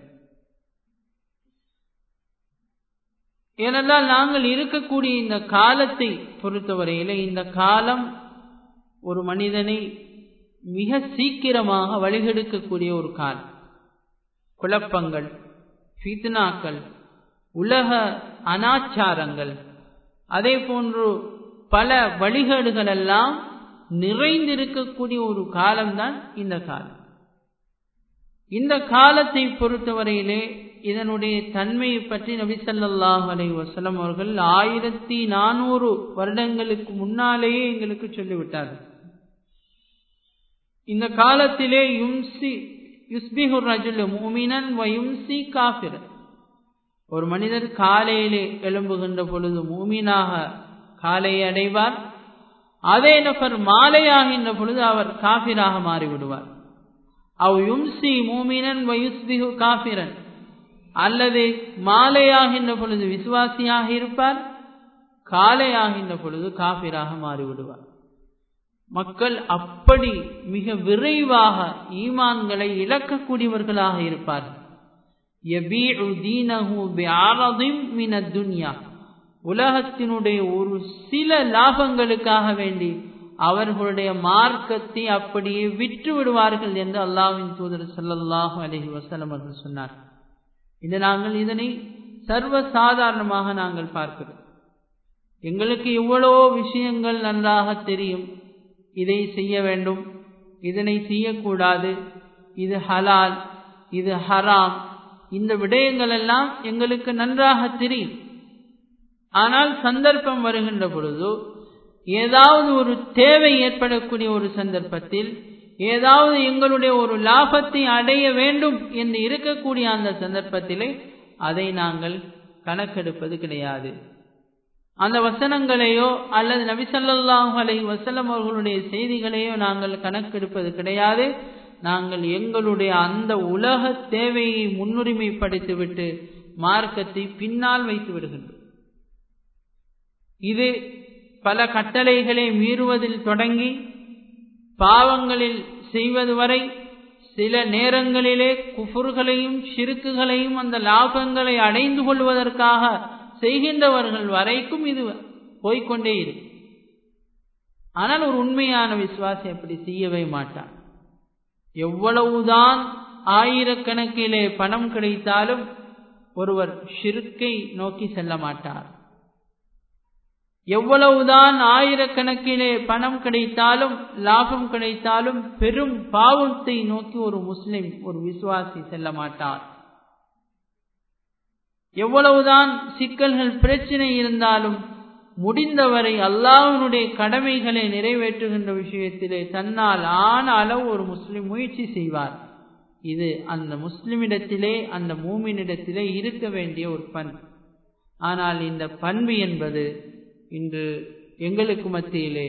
ஏனென்றால் நாங்கள் இருக்கக்கூடிய இந்த காலத்தை பொறுத்தவரையிலே இந்த காலம் ஒரு மனிதனை மிக சீக்கிரமாக வழிகெடுக்கக்கூடிய ஒரு காலம் குழப்பங்கள் ஃபித்னாக்கள் உலக அனாச்சாரங்கள் அதே போன்று பல வழிகேடுகள் எல்லாம் நிறைந்திருக்கக்கூடிய ஒரு காலம்தான் இந்த காலம் இந்த காலத்தை பொறுத்தவரையிலே இதனுடைய தன்மையை பற்றி நபிசல்லாஹ் அலை வசலம் அவர்கள் ஆயிரத்தி நானூறு வருடங்களுக்கு முன்னாலேயே எங்களுக்கு சொல்லிவிட்டார்கள் இந்த காலத்திலே யும்சி யுஸ்பிஹுர் ரஜுல் மூமினன் வயும்சி காஃபிர் ஒரு மனிதர் காலையிலே எழும்புகின்ற பொழுது மூமினாக காலையை அடைவார் அதே நபர் மாலையாகின்ற பொழுது அவர் காஃபிராக மாறிவிடுவார் அவ் யும்சி மூமினன் வயுஸ்பிஹு காஃபிரன் அல்லது மாலையாகின்ற பொழுது விசுவாசியாக இருப்பார் காலையாகின்ற பொழுது காபிராக மாறிவிடுவார் மக்கள் அப்படி மிக விரைவாக ஈமான்களை இழக்கக்கூடியவர்களாக இருப்பார்கள் உலகத்தினுடைய ஒரு சில லாபங்களுக்காக வேண்டி அவர்களுடைய மார்க்கத்தை அப்படியே விற்று விடுவார்கள் என்று அல்லாவின் தூதர் சல்லாஹூ அலஹி வசலம் அவர்கள் சொன்னார் இது நாங்கள் இதனை சர்வ சாதாரணமாக நாங்கள் பார்க்கிறோம் எங்களுக்கு எவ்வளோ விஷயங்கள் நன்றாக தெரியும் இதை செய்ய வேண்டும் இதனை செய்யக்கூடாது இது ஹலால் இது ஹராம் இந்த விடயங்கள் எல்லாம் எங்களுக்கு நன்றாக தெரியும் ஆனால் சந்தர்ப்பம் வருகின்ற பொழுது ஏதாவது ஒரு தேவை ஏற்படக்கூடிய ஒரு சந்தர்ப்பத்தில் ஏதாவது எங்களுடைய ஒரு லாபத்தை அடைய வேண்டும் என்று இருக்கக்கூடிய அந்த சந்தர்ப்பத்திலே அதை நாங்கள் கணக்கெடுப்பது கிடையாது அந்த வசனங்களையோ அல்லது நபிசல்லாஹு அலை வசலம் அவர்களுடைய செய்திகளையோ நாங்கள் கணக்கெடுப்பது கிடையாது நாங்கள் எங்களுடைய அந்த உலக தேவையை முன்னுரிமைப்படுத்திவிட்டு மார்க்கத்தை பின்னால் வைத்து விடுகின்றோம் இது பல கட்டளைகளை மீறுவதில் தொடங்கி பாவங்களில் செய்வது வரை சில நேரங்களிலே குஃபுர்களையும் சிறுக்குகளையும் அந்த லாபங்களை அடைந்து கொள்வதற்காக செய்கின்றவர்கள் வரைக்கும் இது போய்கொண்டே இருக்கும் ஆனால் ஒரு உண்மையான விசுவாசி அப்படி செய்யவே மாட்டான் எவ்வளவுதான் ஆயிரக்கணக்கிலே பணம் கிடைத்தாலும் ஒருவர் ஷிருக்கை நோக்கி செல்ல மாட்டார் எவ்வளவுதான் ஆயிரக்கணக்கிலே பணம் கிடைத்தாலும் லாபம் கிடைத்தாலும் பெரும் பாவத்தை நோக்கி ஒரு முஸ்லிம் ஒரு விசுவாசி செல்ல மாட்டார் எவ்வளவுதான் சிக்கல்கள் பிரச்சனை இருந்தாலும் முடிந்தவரை அல்லாஹனுடைய கடமைகளை நிறைவேற்றுகின்ற விஷயத்திலே தன்னால் ஆன அளவு ஒரு முஸ்லிம் முயற்சி செய்வார் இது அந்த முஸ்லிமிடத்திலே அந்த மூமினிடத்திலே இருக்க வேண்டிய ஒரு பண்பு ஆனால் இந்த பண்பு என்பது இன்று எங்களுக்கு மத்தியிலே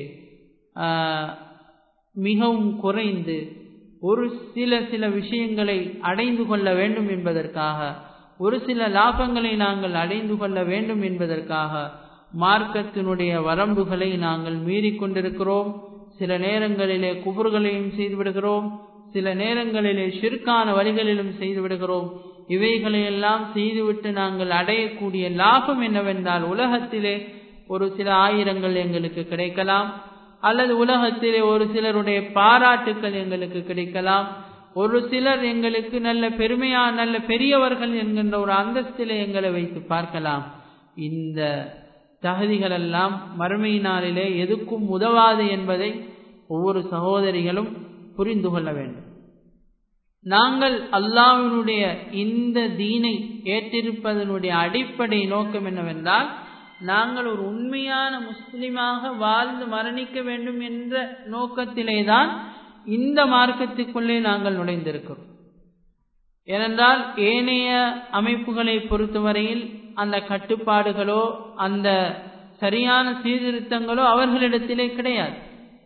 மிகவும் குறைந்து ஒரு சில சில விஷயங்களை அடைந்து கொள்ள வேண்டும் என்பதற்காக ஒரு சில லாபங்களை நாங்கள் அடைந்து கொள்ள வேண்டும் என்பதற்காக மார்க்கத்தினுடைய வரம்புகளை நாங்கள் மீறிக்கொண்டிருக்கிறோம் சில நேரங்களிலே குபர்களையும் செய்துவிடுகிறோம் சில நேரங்களிலே ஷிர்கான வழிகளிலும் செய்து விடுகிறோம் இவைகளையெல்லாம் செய்துவிட்டு நாங்கள் அடையக்கூடிய லாபம் என்னவென்றால் உலகத்திலே ஒரு சில ஆயிரங்கள் எங்களுக்கு கிடைக்கலாம் அல்லது உலகத்திலே ஒரு சிலருடைய பாராட்டுக்கள் எங்களுக்கு கிடைக்கலாம் ஒரு சிலர் எங்களுக்கு நல்ல பெருமையா நல்ல பெரியவர்கள் என்கின்ற ஒரு அந்தஸ்திலே எங்களை வைத்து பார்க்கலாம் இந்த தகுதிகளெல்லாம் மறுமை நாளிலே எதுக்கும் உதவாது என்பதை ஒவ்வொரு சகோதரிகளும் புரிந்து கொள்ள வேண்டும் நாங்கள் அல்லாவினுடைய இந்த தீனை ஏற்றிருப்பதனுடைய அடிப்படை நோக்கம் என்னவென்றால் நாங்கள் ஒரு உண்மையான முஸ்லிமாக வாழ்ந்து மரணிக்க வேண்டும் என்ற நோக்கத்திலேதான் இந்த மார்க்கத்துக்குள்ளே நாங்கள் நுழைந்திருக்கிறோம் ஏனென்றால் ஏனைய அமைப்புகளை பொறுத்தவரையில் அந்த கட்டுப்பாடுகளோ அந்த சரியான சீர்திருத்தங்களோ அவர்களிடத்திலே கிடையாது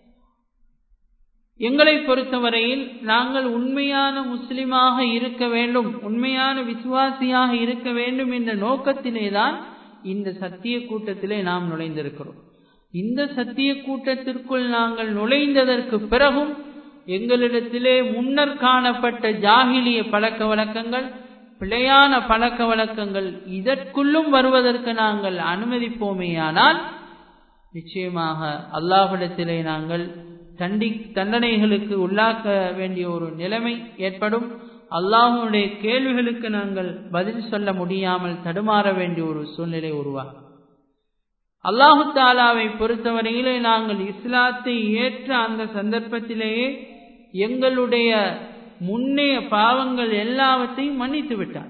எங்களை பொறுத்தவரையில் நாங்கள் உண்மையான முஸ்லிமாக இருக்க வேண்டும் உண்மையான விசுவாசியாக இருக்க வேண்டும் என்ற நோக்கத்திலேதான் இந்த சத்திய கூட்டத்திலே நாம் நுழைந்திருக்கிறோம் இந்த சத்திய கூட்டத்திற்குள் நாங்கள் நுழைந்ததற்கு பிறகும் எங்களிடத்திலே முன்னர் காணப்பட்ட ஜாகிலிய பழக்க வழக்கங்கள் பிழையான பழக்க வழக்கங்கள் இதற்குள்ளும் வருவதற்கு நாங்கள் அனுமதிப்போமேயானால் நிச்சயமாக அல்லாஹிடத்திலே நாங்கள் தண்டி தண்டனைகளுக்கு உள்ளாக்க வேண்டிய ஒரு நிலைமை ஏற்படும் அல்லாஹனுடைய கேள்விகளுக்கு நாங்கள் பதில் சொல்ல முடியாமல் தடுமாற வேண்டிய ஒரு சூழ்நிலை உருவாகும் அல்லாஹு தாலாவை பொறுத்தவரையிலே நாங்கள் இஸ்லாத்தை ஏற்ற அந்த சந்தர்ப்பத்திலேயே எங்களுடைய முன்னைய பாவங்கள் எல்லாவற்றையும் மன்னித்து விட்டார்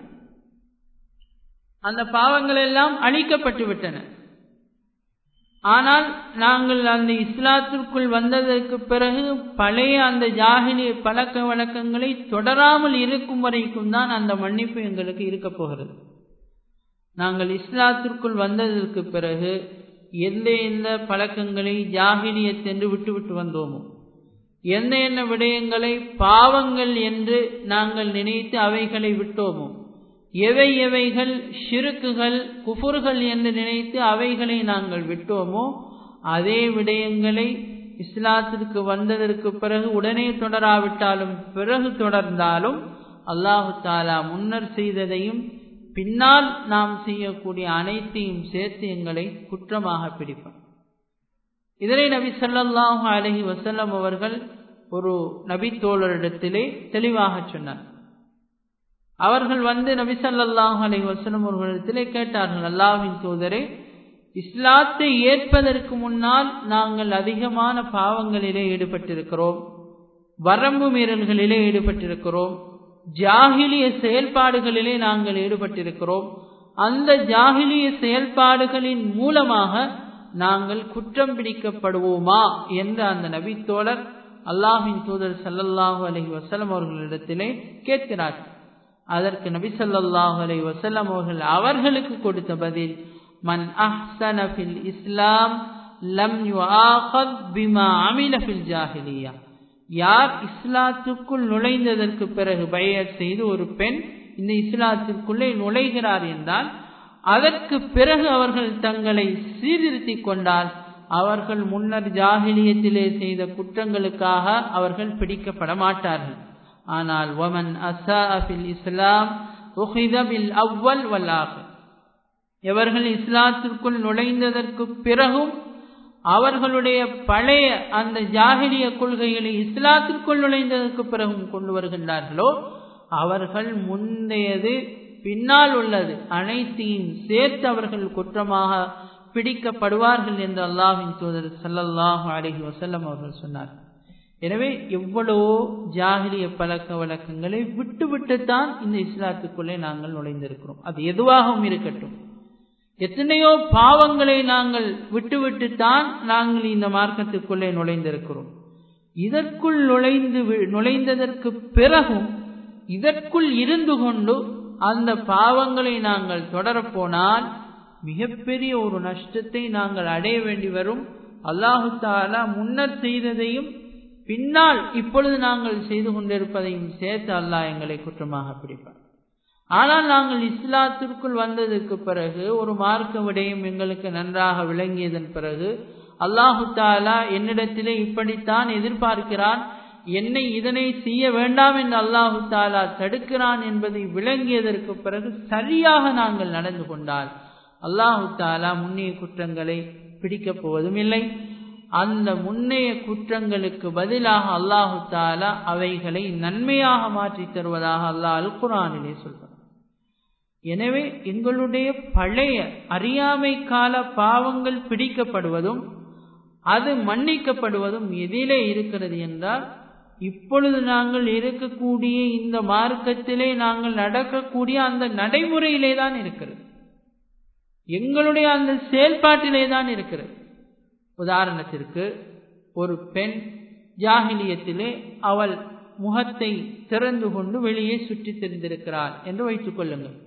அந்த பாவங்கள் எல்லாம் அழிக்கப்பட்டு விட்டன ஆனால் நாங்கள் அந்த இஸ்லாத்திற்குள் வந்ததற்கு பிறகு பழைய அந்த ஜாகிலி பழக்க வழக்கங்களை தொடராமல் இருக்கும் வரைக்கும் தான் அந்த மன்னிப்பு எங்களுக்கு இருக்க போகிறது நாங்கள் இஸ்லாத்திற்குள் வந்ததற்கு பிறகு எந்த எந்த பழக்கங்களை ஜாகிலியத்தென்று விட்டுவிட்டு வந்தோமோ எந்த என்ன விடயங்களை பாவங்கள் என்று நாங்கள் நினைத்து அவைகளை விட்டோமோ எவை எவைகள் ஷிருக்குகள் குஃபுர்கள் என்று நினைத்து அவைகளை நாங்கள் விட்டோமோ அதே விடயங்களை இஸ்லாத்திற்கு வந்ததற்கு பிறகு உடனே தொடராவிட்டாலும் பிறகு தொடர்ந்தாலும் அல்லாஹு தாலா முன்னர் செய்ததையும் பின்னால் நாம் செய்யக்கூடிய அனைத்தையும் சேர்த்து எங்களை குற்றமாக பிடிப்பார் இதனை நபி ஸல்லல்லாஹு அலைஹி வஸல்லம் அவர்கள் ஒரு நபி தோழரிடத்திலே தெளிவாக சொன்னார் அவர்கள் வந்து நபி ஸல்லல்லாஹு அலைஹி வஸல்லம் அவர்களிடத்திலே கேட்டார்கள் அல்லாஹ்வின் தூதரே இஸ்லாத்தை ஏற்பதற்கு முன்னால் நாங்கள் அதிகமான பாவங்களிலே ஈடுபட்டிருக்கிறோம் வரம்பு மீறல்களிலே ஈடுபட்டிருக்கிறோம் ஜாகிலிய செயல்பாடுகளிலே நாங்கள் ஈடுபட்டிருக்கிறோம் அந்த ஜாகிலிய செயல்பாடுகளின் மூலமாக நாங்கள் குற்றம் பிடிக்கப்படுவோமா என்று அந்த நபித்தோழர் அல்லாஹின் தூதர் சல்லல்லாஹு அலஹி வசலம் அவர்களிடத்திலே கேட்கிறார் அதற்கு நபி சல்லாஹு அலஹி வசல்லம் அவர்கள் அவர்களுக்கு கொடுத்த பதில் மன் அஹ்சன ஃபில் இஸ்லாம் லம் யுஆகத் பிமா அமில ஃபில் ஜாஹிலியா யார் இஸ்லாத்துக்குள் நுழைந்ததற்கு பிறகு பயர் செய்து ஒரு பெண் இந்த இஸ்லாத்திற்குள்ளே நுழைகிறார் என்றால் அதற்கு பிறகு அவர்கள் தங்களை சீர்திருத்திக் கொண்டால் அவர்கள் முன்னர் ஜாகிலியத்திலே செய்த குற்றங்களுக்காக அவர்கள் பிடிக்கப்பட மாட்டார்கள் ஆனால் ஒமன் அசா அஃபில் இஸ்லாம் பில் அவ்வல் வல்லாக எவர்கள் இஸ்லாத்திற்குள் நுழைந்ததற்கு பிறகும் அவர்களுடைய பழைய அந்த ஜாகிலிய கொள்கைகளை இஸ்லாத்திற்குள் நுழைந்ததற்கு பிறகும் கொண்டு வருகின்றார்களோ அவர்கள் முந்தையது பின்னால் உள்ளது அனைத்தையும் சேர்த்து அவர்கள் குற்றமாக பிடிக்கப்படுவார்கள் என்று அல்லாஹின் தூதர் சல்லல்லாஹு அலஹி வசல்லம் அவர்கள் சொன்னார் எனவே எவ்வளவோ ஜாகிலிய பழக்க வழக்கங்களை விட்டு விட்டுத்தான் இந்த இஸ்லாத்துக்குள்ளே நாங்கள் நுழைந்திருக்கிறோம் அது எதுவாகவும் இருக்கட்டும் எத்தனையோ பாவங்களை நாங்கள் விட்டுவிட்டுத்தான் நாங்கள் இந்த மார்க்கத்துக்குள்ளே நுழைந்திருக்கிறோம் இதற்குள் நுழைந்து நுழைந்ததற்கு பிறகும் இதற்குள் இருந்து கொண்டு அந்த பாவங்களை நாங்கள் தொடரப்போனால் மிகப்பெரிய ஒரு நஷ்டத்தை நாங்கள் அடைய வேண்டி வரும் அல்லாஹு தாலா முன்னர் செய்ததையும் பின்னால் இப்பொழுது நாங்கள் செய்து கொண்டிருப்பதையும் சேர்த்து அல்லாஹ் எங்களை குற்றமாக பிடிப்பார் ஆனால் நாங்கள் இஸ்லாத்திற்குள் வந்ததற்கு பிறகு ஒரு மார்க்க விடயம் எங்களுக்கு நன்றாக விளங்கியதன் பிறகு அல்லாஹு தாலா என்னிடத்திலே இப்படித்தான் எதிர்பார்க்கிறான் என்னை இதனை செய்ய வேண்டாம் என்று அல்லாஹு தாலா தடுக்கிறான் என்பதை விளங்கியதற்கு பிறகு சரியாக நாங்கள் நடந்து கொண்டால் அல்லாஹு தாலா முன்னைய குற்றங்களை பிடிக்கப் போவதும் இல்லை அந்த முன்னைய குற்றங்களுக்கு பதிலாக அல்லாஹு தாலா அவைகளை நன்மையாக மாற்றி தருவதாக அல்லாஹ் அல் குரானிலே சொல்கிறார் எனவே எங்களுடைய பழைய அறியாமை கால பாவங்கள் பிடிக்கப்படுவதும் அது மன்னிக்கப்படுவதும் எதிலே இருக்கிறது என்றால் இப்பொழுது நாங்கள் இருக்கக்கூடிய இந்த மார்க்கத்திலே நாங்கள் நடக்கக்கூடிய அந்த நடைமுறையிலே தான் இருக்கிறது எங்களுடைய அந்த செயல்பாட்டிலே தான் இருக்கிறது உதாரணத்திற்கு ஒரு பெண் ஜாகிலியத்திலே அவள் முகத்தை திறந்து கொண்டு வெளியே சுற்றி தெரிந்திருக்கிறாள் என்று வைத்துக் கொள்ளுங்கள்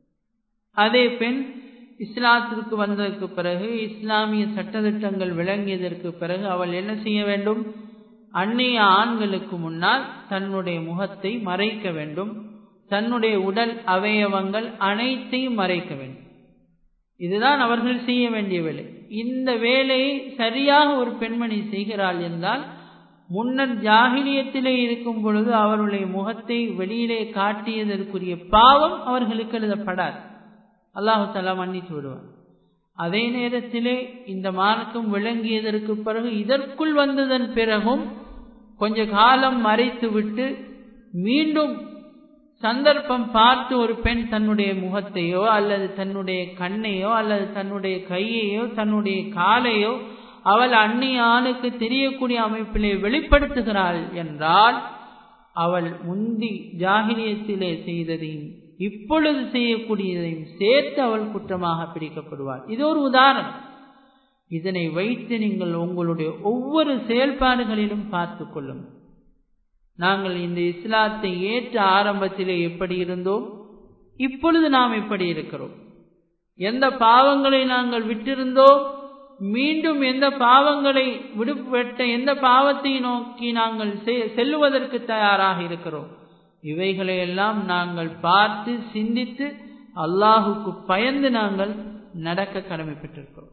அதே பெண் இஸ்லாத்திற்கு வந்ததற்கு பிறகு இஸ்லாமிய சட்டத்திட்டங்கள் விளங்கியதற்கு பிறகு அவள் என்ன செய்ய வேண்டும் அந்நிய ஆண்களுக்கு முன்னால் தன்னுடைய முகத்தை மறைக்க வேண்டும் தன்னுடைய உடல் அவயவங்கள் அனைத்தையும் மறைக்க வேண்டும் இதுதான் அவர்கள் செய்ய வேண்டிய வேலை இந்த வேலையை சரியாக ஒரு பெண்மணி செய்கிறாள் என்றால் முன்னர் ஜாகிலியத்திலே இருக்கும் பொழுது அவருடைய முகத்தை வெளியிலே காட்டியதற்குரிய பாவம் அவர்களுக்கு எழுதப்படாது அல்லாஹு தலா மன்னித்து விடுவார் அதே நேரத்திலே இந்த மார்க்கம் விளங்கியதற்கு பிறகு இதற்குள் வந்ததன் பிறகும் கொஞ்ச காலம் மறைத்து விட்டு மீண்டும் சந்தர்ப்பம் பார்த்து ஒரு பெண் தன்னுடைய முகத்தையோ அல்லது தன்னுடைய கண்ணையோ அல்லது தன்னுடைய கையையோ தன்னுடைய காலையோ அவள் அந்நிய ஆணுக்கு தெரியக்கூடிய அமைப்பிலே வெளிப்படுத்துகிறாள் என்றால் அவள் முந்தி ஜாகிலியத்திலே செய்ததையும் இப்பொழுது செய்யக்கூடியதையும் சேர்த்து அவள் குற்றமாக பிடிக்கப்படுவாள் இது ஒரு உதாரணம் இதனை வைத்து நீங்கள் உங்களுடைய ஒவ்வொரு செயல்பாடுகளிலும் பார்த்து கொள்ளுங்கள் நாங்கள் இந்த இஸ்லாத்தை ஏற்ற ஆரம்பத்திலே எப்படி இருந்தோம் இப்பொழுது நாம் எப்படி இருக்கிறோம் எந்த பாவங்களை நாங்கள் விட்டிருந்தோம் மீண்டும் எந்த பாவங்களை விடுபட்ட எந்த பாவத்தை நோக்கி நாங்கள் செல்லுவதற்கு தயாராக இருக்கிறோம் இவைகளை எல்லாம் நாங்கள் பார்த்து சிந்தித்து அல்லாஹுக்கு பயந்து நாங்கள் நடக்க கடமைப்பட்டிருக்கிறோம்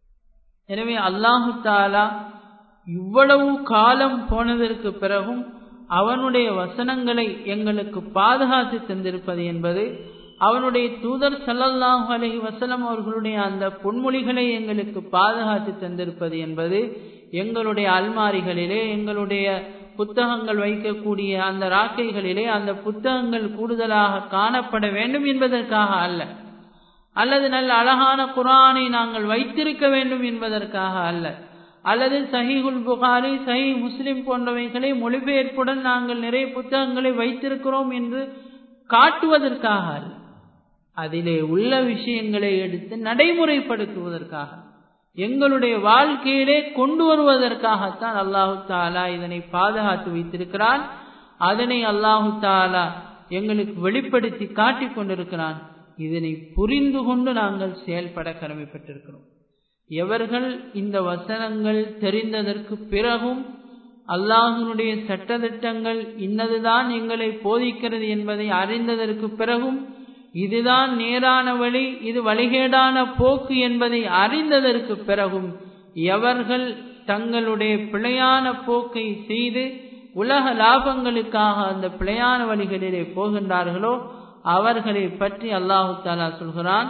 எனவே அல்லாஹு தாலா இவ்வளவு காலம் போனதற்கு பிறகும் அவனுடைய வசனங்களை எங்களுக்கு பாதுகாத்து தந்திருப்பது என்பது அவனுடைய தூதர் சல்லல்லாஹு அலஹி வசலம் அவர்களுடைய அந்த பொன்மொழிகளை எங்களுக்கு பாதுகாத்து தந்திருப்பது என்பது எங்களுடைய அல்மாரிகளிலே எங்களுடைய புத்தகங்கள் வைக்கக்கூடிய அந்த ராக்கைகளிலே அந்த புத்தகங்கள் கூடுதலாக காணப்பட வேண்டும் என்பதற்காக அல்ல அல்லது நல்ல அழகான குரானை நாங்கள் வைத்திருக்க வேண்டும் என்பதற்காக அல்ல அல்லது சஹிகுல் புகாரி சஹி முஸ்லிம் போன்றவைகளை மொழிபெயர்ப்புடன் நாங்கள் நிறைய புத்தகங்களை வைத்திருக்கிறோம் என்று காட்டுவதற்காக அல்ல அதிலே உள்ள விஷயங்களை எடுத்து நடைமுறைப்படுத்துவதற்காக எங்களுடைய வாழ்க்கையிலே கொண்டு வருவதற்காகத்தான் அல்லாஹு தாலா இதனை பாதுகாத்து வைத்திருக்கிறான் அதனை அல்லாஹு தாலா எங்களுக்கு வெளிப்படுத்தி காட்டிக் கொண்டிருக்கிறான் இதனை புரிந்து கொண்டு நாங்கள் செயல்பட கடமைப்பட்டிருக்கிறோம் எவர்கள் இந்த வசனங்கள் தெரிந்ததற்கு பிறகும் அல்லாஹனுடைய சட்டத்திட்டங்கள் இன்னதுதான் எங்களை போதிக்கிறது என்பதை அறிந்ததற்கு பிறகும் இதுதான் நேரான வழி இது வழிகேடான போக்கு என்பதை அறிந்ததற்கு பிறகும் எவர்கள் தங்களுடைய பிழையான போக்கை செய்து உலக லாபங்களுக்காக அந்த பிழையான வழிகளிலே போகின்றார்களோ அவர்களை பற்றி அல்லாஹு தாலா சொல்கிறான்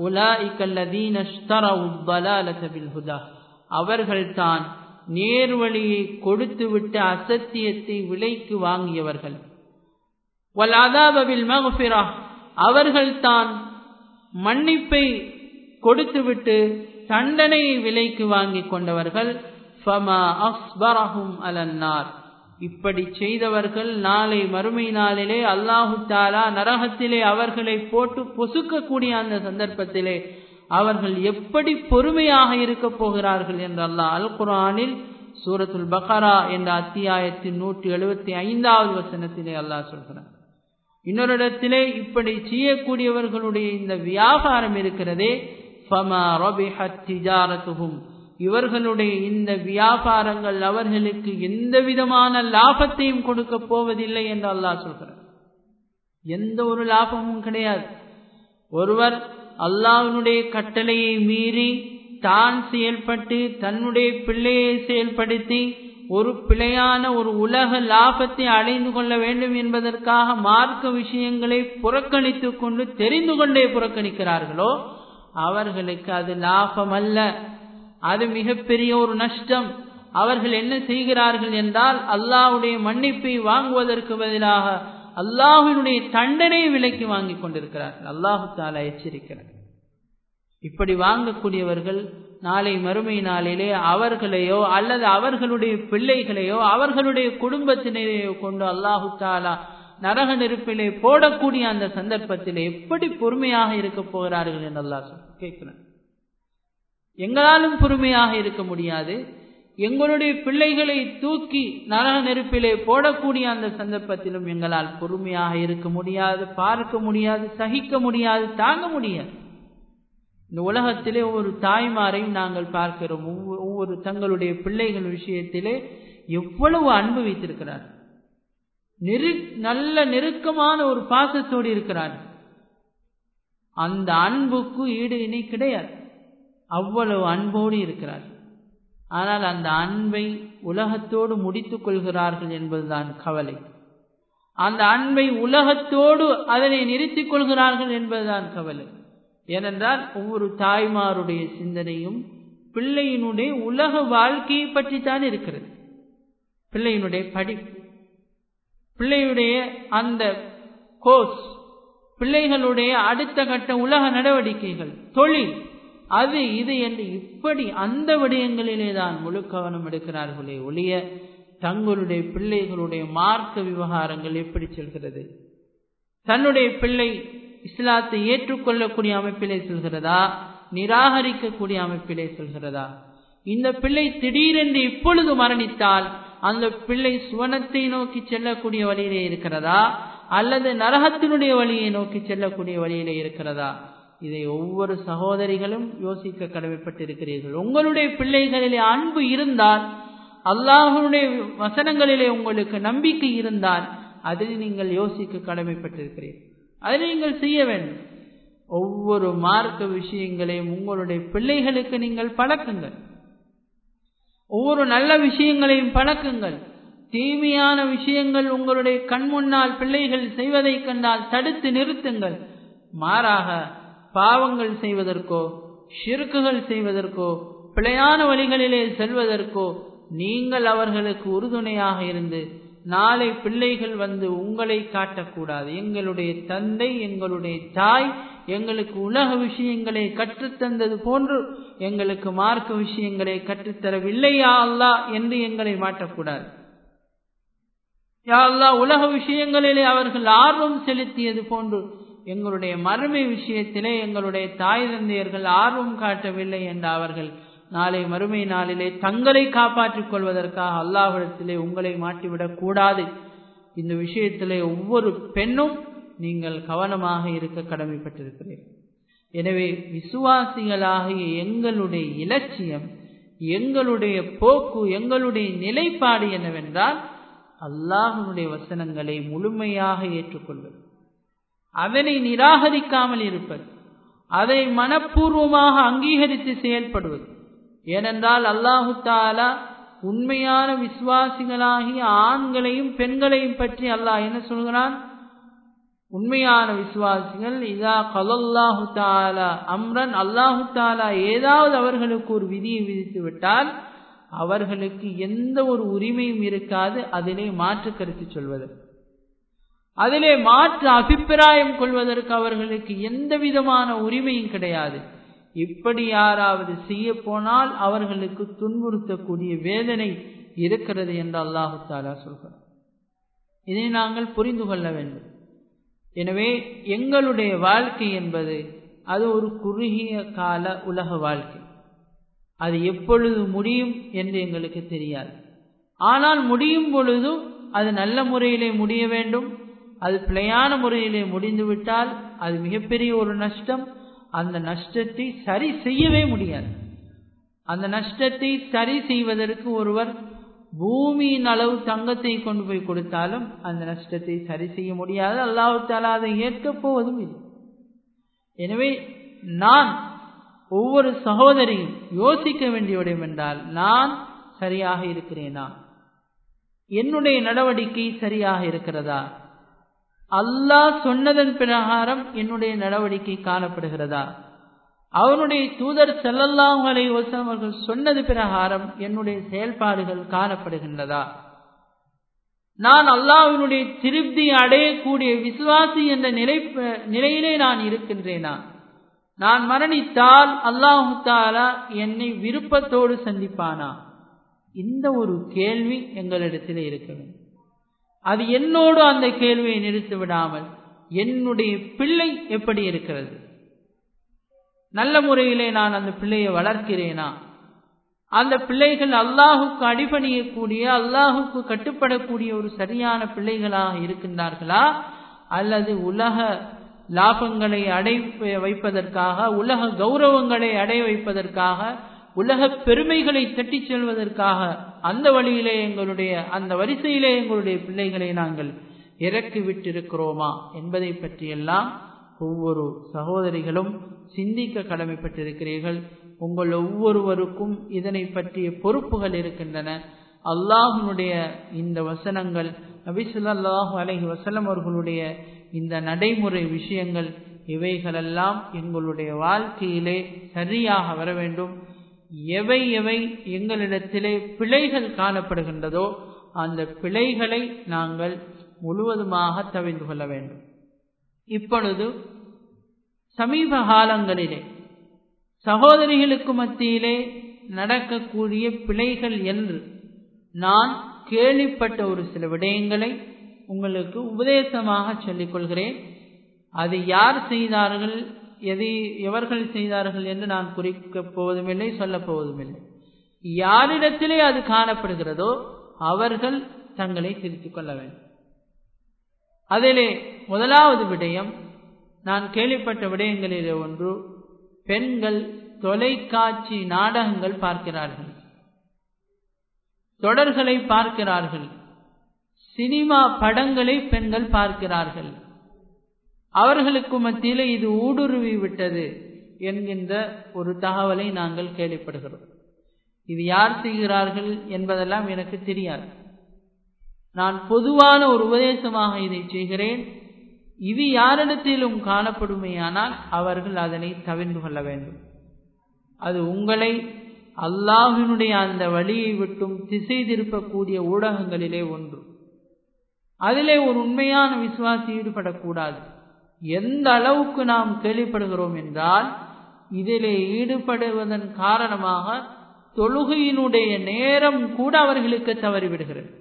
அவர்கள்தான் நேர்வழியை கொடுத்துவிட்டு அசத்தியத்தை விலைக்கு வாங்கியவர்கள் அவர்கள்தான் மன்னிப்பை கொடுத்துவிட்டு தண்டனையை விலைக்கு வாங்கி கொண்டவர்கள் அலன்னார் இப்படி செய்தவர்கள் நாளை மறுமை நாளிலே அல்லாஹு தாலா நரகத்திலே அவர்களை போட்டு பொசுக்கக்கூடிய அந்த சந்தர்ப்பத்திலே அவர்கள் எப்படி பொறுமையாக இருக்க போகிறார்கள் என்று அல்லாஹ் அல் குரானில் சூரத்துல் பக்ரா என்ற அத்தியாயத்தின் நூற்றி எழுபத்தி ஐந்தாவது வசனத்திலே அல்லாஹ் சொல்கிறார் இன்னொரு இடத்திலே இப்படி செய்யக்கூடியவர்களுடைய இந்த வியாபாரம் இருக்கிறதே ஃபமா ரபிஹத் திஜாரத்துஹும் இவர்களுடைய இந்த வியாபாரங்கள் அவர்களுக்கு எந்த விதமான லாபத்தையும் கொடுக்க போவதில்லை என்று அல்லாஹ் சொல்கிறார் எந்த ஒரு லாபமும் கிடையாது ஒருவர் அல்லாஹனுடைய கட்டளையை மீறி தான் செயல்பட்டு தன்னுடைய பிள்ளையை செயல்படுத்தி ஒரு பிழையான ஒரு உலக லாபத்தை அடைந்து கொள்ள வேண்டும் என்பதற்காக மார்க்க விஷயங்களை புறக்கணித்துக் கொண்டு தெரிந்து கொண்டே புறக்கணிக்கிறார்களோ அவர்களுக்கு அது லாபம் அல்ல அது மிகப்பெரிய ஒரு நஷ்டம் அவர்கள் என்ன செய்கிறார்கள் என்றால் அல்லாஹுடைய மன்னிப்பை வாங்குவதற்கு பதிலாக அல்லாஹினுடைய தண்டனை விலைக்கு வாங்கிக் கொண்டிருக்கிறார்கள் அல்லாஹு தாலா எச்சரிக்கிறார் இப்படி வாங்கக்கூடியவர்கள் நாளை மறுமை நாளிலே அவர்களையோ அல்லது அவர்களுடைய பிள்ளைகளையோ அவர்களுடைய குடும்பத்தினரையோ கொண்டு அல்லாஹு தாலா நரக நெருப்பிலே போடக்கூடிய அந்த சந்தர்ப்பத்தில் எப்படி பொறுமையாக இருக்க போகிறார்கள் என்று அல்லாஹ் கேட்கிறேன் எங்களாலும் பொறுமையாக இருக்க முடியாது எங்களுடைய பிள்ளைகளை தூக்கி நரக நெருப்பிலே போடக்கூடிய அந்த சந்தர்ப்பத்திலும் எங்களால் பொறுமையாக இருக்க முடியாது பார்க்க முடியாது சகிக்க முடியாது தாங்க முடியாது இந்த உலகத்திலே ஒவ்வொரு தாய்மாரையும் நாங்கள் பார்க்கிறோம் ஒவ்வொரு தங்களுடைய பிள்ளைகள் விஷயத்திலே எவ்வளவு அன்பு வைத்திருக்கிறார் நெரு நல்ல நெருக்கமான ஒரு பாசத்தோடு இருக்கிறார் அந்த அன்புக்கு ஈடு இணை கிடையாது அவ்வளவு அன்போடு இருக்கிறார் ஆனால் அந்த அன்பை உலகத்தோடு முடித்துக் கொள்கிறார்கள் என்பதுதான் கவலை அந்த அன்பை உலகத்தோடு அதனை நிறுத்திக் கொள்கிறார்கள் என்பதுதான் கவலை ஏனென்றால் ஒவ்வொரு தாய்மாருடைய சிந்தனையும் பிள்ளையினுடைய உலக வாழ்க்கையை பற்றித்தான் இருக்கிறது பிள்ளையினுடைய படிப்பு பிள்ளையுடைய அந்த கோர்ஸ் பிள்ளைகளுடைய அடுத்த கட்ட உலக நடவடிக்கைகள் தொழில் அது இது என்று இப்படி அந்த விடயங்களிலே தான் முழு கவனம் எடுக்கிறார்களே ஒழிய தங்களுடைய பிள்ளைகளுடைய மார்க்க விவகாரங்கள் எப்படி செல்கிறது தன்னுடைய பிள்ளை இஸ்லாத்தை ஏற்றுக்கொள்ளக்கூடிய அமைப்பிலே செல்கிறதா நிராகரிக்கக்கூடிய அமைப்பிலே செல்கிறதா இந்த பிள்ளை திடீரென்று இப்பொழுது மரணித்தால் அந்த பிள்ளை சுவனத்தை நோக்கி செல்லக்கூடிய வழியிலே இருக்கிறதா அல்லது நரகத்தினுடைய வழியை நோக்கி செல்லக்கூடிய வழியிலே இருக்கிறதா இதை ஒவ்வொரு சகோதரிகளும் யோசிக்க கடமைப்பட்டிருக்கிறீர்கள் உங்களுடைய பிள்ளைகளிலே அன்பு இருந்தால் அல்லாஹனுடைய வசனங்களிலே உங்களுக்கு நம்பிக்கை இருந்தால் அதில் நீங்கள் யோசிக்க கடமைப்பட்டிருக்கிறீர்கள் அதை நீங்கள் செய்ய வேண்டும் ஒவ்வொரு மார்க்க விஷயங்களையும் உங்களுடைய பிள்ளைகளுக்கு நீங்கள் பழக்குங்கள் ஒவ்வொரு நல்ல விஷயங்களையும் பழக்குங்கள் தீமையான விஷயங்கள் உங்களுடைய கண் முன்னால் பிள்ளைகள் செய்வதை கண்டால் தடுத்து நிறுத்துங்கள் மாறாக பாவங்கள் செய்வதற்கோ ஷிருக்குகள் செய்வதற்கோ பிழையான வழிகளிலே செல்வதற்கோ நீங்கள் அவர்களுக்கு உறுதுணையாக இருந்து நாளை பிள்ளைகள் வந்து உங்களை காட்டக்கூடாது எங்களுடைய தந்தை எங்களுடைய தாய் எங்களுக்கு உலக விஷயங்களை கற்றுத்தந்தது போன்று எங்களுக்கு மார்க்க விஷயங்களை கற்றுத்தரவில்லையா அல்லா என்று எங்களை மாட்டக்கூடாது யா அல்லா உலக விஷயங்களிலே அவர்கள் ஆர்வம் செலுத்தியது போன்று எங்களுடைய மறுமை விஷயத்திலே எங்களுடைய தாய் தந்தையர்கள் ஆர்வம் காட்டவில்லை என்று அவர்கள் நாளை மறுமை நாளிலே தங்களை காப்பாற்றிக் கொள்வதற்காக அல்லாஹிடத்திலே உங்களை மாட்டிவிடக் கூடாது இந்த விஷயத்திலே ஒவ்வொரு பெண்ணும் நீங்கள் கவனமாக இருக்க கடமைப்பட்டிருக்கிறீர்கள் எனவே விசுவாசிகளாகிய எங்களுடைய இலட்சியம் எங்களுடைய போக்கு எங்களுடைய நிலைப்பாடு என்னவென்றால் அல்லாஹனுடைய வசனங்களை முழுமையாக ஏற்றுக்கொள்வது அதனை நிராகரிக்காமல் இருப்பது அதை மனப்பூர்வமாக அங்கீகரித்து செயல்படுவது ஏனென்றால் அல்லாஹு தாலா உண்மையான விசுவாசிகளாகிய ஆண்களையும் பெண்களையும் பற்றி அல்லாஹ் என்ன சொல்கிறான் உண்மையான விசுவாசிகள் இதா கலல்லாஹு தாலா அம்ரன் அல்லாஹு தாலா ஏதாவது அவர்களுக்கு ஒரு விதியை விதித்து விட்டால் அவர்களுக்கு எந்த ஒரு உரிமையும் இருக்காது அதிலே மாற்று கருத்து சொல்வது அதிலே மாற்று அபிப்பிராயம் கொள்வதற்கு அவர்களுக்கு எந்த விதமான உரிமையும் கிடையாது இப்படி யாராவது செய்ய போனால் அவர்களுக்கு துன்புறுத்தக்கூடிய வேதனை இருக்கிறது என்று அல்லாஹு தாலா சொல்கிறார் இதை நாங்கள் புரிந்து கொள்ள வேண்டும் எனவே எங்களுடைய வாழ்க்கை என்பது அது ஒரு குறுகிய கால உலக வாழ்க்கை அது எப்பொழுது முடியும் என்று எங்களுக்கு தெரியாது ஆனால் முடியும் பொழுதும் அது நல்ல முறையிலே முடிய வேண்டும் அது பிழையான முறையிலே முடிந்துவிட்டால் அது மிகப்பெரிய ஒரு நஷ்டம் அந்த நஷ்டத்தை சரி செய்யவே முடியாது அந்த நஷ்டத்தை சரி செய்வதற்கு ஒருவர் பூமியின் அளவு தங்கத்தை கொண்டு போய் கொடுத்தாலும் அந்த நஷ்டத்தை சரி செய்ய முடியாது அல்லாஹு தாலா அதை ஏற்கப் போவதும் இல்லை எனவே நான் ஒவ்வொரு சகோதரியும் யோசிக்க வேண்டிய விடம் என்றால் நான் சரியாக இருக்கிறேனா என்னுடைய நடவடிக்கை சரியாக இருக்கிறதா அல்லாஹ் சொன்னதன் பிரகாரம் என்னுடைய நடவடிக்கை காணப்படுகிறதா அவனுடைய தூதர் செல்லல்லாம் அலை வசம் அவர்கள் சொன்னது பிரகாரம் என்னுடைய செயல்பாடுகள் காணப்படுகின்றதா நான் அல்லாஹினுடைய திருப்தி அடையக்கூடிய விசுவாசி என்ற நிலை நிலையிலே நான் இருக்கின்றேனா நான் மரணித்தால் அல்லாஹு தாலா என்னை விருப்பத்தோடு சந்திப்பானா இந்த ஒரு கேள்வி எங்களிடத்தில் இருக்க வேண்டும் அது என்னோடு அந்த கேள்வியை நிறுத்தி விடாமல் என்னுடைய பிள்ளை எப்படி இருக்கிறது நல்ல முறையிலே நான் அந்த பிள்ளையை வளர்க்கிறேனா அந்த பிள்ளைகள் அல்லாஹுக்கு அடிபணியக்கூடிய அல்லாஹுக்கு கட்டுப்படக்கூடிய ஒரு சரியான பிள்ளைகளாக இருக்கின்றார்களா அல்லது உலக லாபங்களை அடை வைப்பதற்காக உலக கௌரவங்களை அடைய வைப்பதற்காக உலக பெருமைகளை தட்டிச் செல்வதற்காக அந்த வழியிலே எங்களுடைய அந்த வரிசையிலே எங்களுடைய பிள்ளைகளை நாங்கள் இறக்கி விட்டிருக்கிறோமா என்பதை பற்றியெல்லாம் ஒவ்வொரு சகோதரிகளும் சிந்திக்க கடமைப்பட்டிருக்கிறீர்கள் உங்கள் ஒவ்வொருவருக்கும் இதனை பற்றிய பொறுப்புகள் இருக்கின்றன அல்லாஹனுடைய இந்த வசனங்கள் நபிசுல்லாஹு அலஹி வசலம் அவர்களுடைய இந்த நடைமுறை விஷயங்கள் இவைகளெல்லாம் எங்களுடைய வாழ்க்கையிலே சரியாக வர வேண்டும் எவை எவை எங்களிடத்திலே பிழைகள் காணப்படுகின்றதோ அந்த பிழைகளை நாங்கள் முழுவதுமாக தவிர்த்து கொள்ள வேண்டும் இப்பொழுது சமீப காலங்களிலே சகோதரிகளுக்கு மத்தியிலே நடக்கக்கூடிய பிழைகள் என்று நான் கேள்விப்பட்ட ஒரு சில விடயங்களை உங்களுக்கு உபதேசமாக சொல்லிக் கொள்கிறேன் அது யார் செய்தார்கள் எதை எவர்கள் செய்தார்கள் என்று நான் குறிக்கப் போவதுமில்லை சொல்லப் போவதுமில்லை யாரிடத்திலே அது காணப்படுகிறதோ அவர்கள் தங்களை திருத்திக் கொள்ள வேண்டும் அதிலே முதலாவது விடயம் நான் கேள்விப்பட்ட விடயங்களிலே ஒன்று பெண்கள் தொலைக்காட்சி நாடகங்கள் பார்க்கிறார்கள் தொடர்களை பார்க்கிறார்கள் சினிமா படங்களை பெண்கள் பார்க்கிறார்கள் அவர்களுக்கு மத்தியில் இது ஊடுருவி விட்டது என்கின்ற ஒரு தகவலை நாங்கள் கேள்விப்படுகிறோம் இது யார் செய்கிறார்கள் என்பதெல்லாம் எனக்கு தெரியாது நான் பொதுவான ஒரு உபதேசமாக இதை செய்கிறேன் இது யாரிடத்திலும் காணப்படுமையானால் அவர்கள் அதனை தவிர்ந்து கொள்ள வேண்டும் அது உங்களை அல்லாஹினுடைய அந்த வழியை விட்டும் திசை திருப்பக்கூடிய ஊடகங்களிலே ஒன்று அதிலே ஒரு உண்மையான விசுவாசி ஈடுபடக்கூடாது எந்த அளவுக்கு நாம் கேள்விப்படுகிறோம் என்றால் இதிலே ஈடுபடுவதன் காரணமாக தொழுகையினுடைய நேரம் கூட அவர்களுக்கு தவறிவிடுகிறது